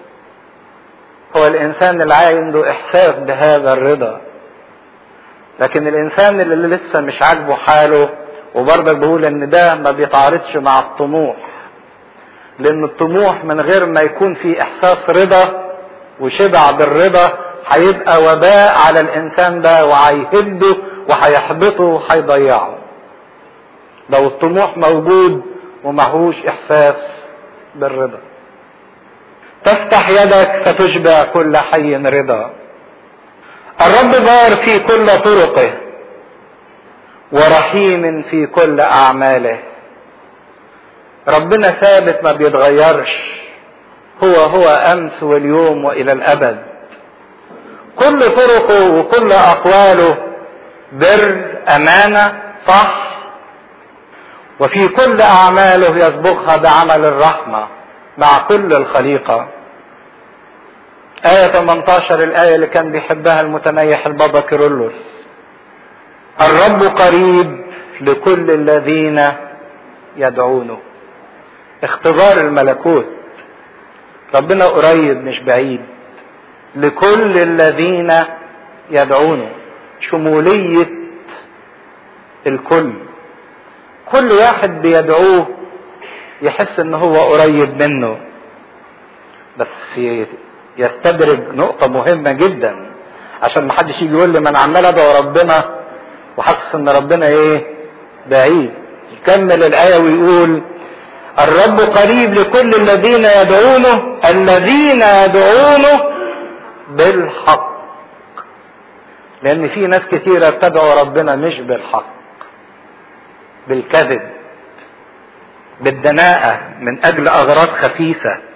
هو الانسان اللي عنده احساس بهذا الرضا لكن الانسان اللي لسه مش عاجبه حاله وبرضك بقول ان ده ما بيتعارضش مع الطموح لان الطموح من غير ما يكون في احساس رضا وشبع بالرضا هيبقى وباء على الانسان ده وهيهده وهيحبطه وهيضيعه لو الطموح موجود ومعهوش احساس بالرضا تفتح يدك فتشبع كل حي رضا الرب بار في كل طرقه ورحيم في كل اعماله ربنا ثابت ما بيتغيرش هو هو امس واليوم والى الابد كل طرقه وكل اقواله بر امانه صح وفي كل اعماله يسبقها بعمل الرحمه مع كل الخليقه آية 18 الآية اللي كان بيحبها المتنيح البابا كيرلس الرب قريب لكل الذين يدعونه اختبار الملكوت ربنا قريب مش بعيد لكل الذين يدعونه شمولية الكل كل واحد بيدعوه يحس ان هو قريب منه بس يستدرج نقطة مهمة جدا عشان ما حدش يجي يقول لي ما انا عمال ادعو ربنا وحاسس ان ربنا ايه بعيد يكمل الآية ويقول الرب قريب لكل الذين يدعونه الذين يدعونه بالحق لان في ناس كتيرة بتدعو ربنا مش بالحق بالكذب بالدناءة من اجل اغراض خفيفة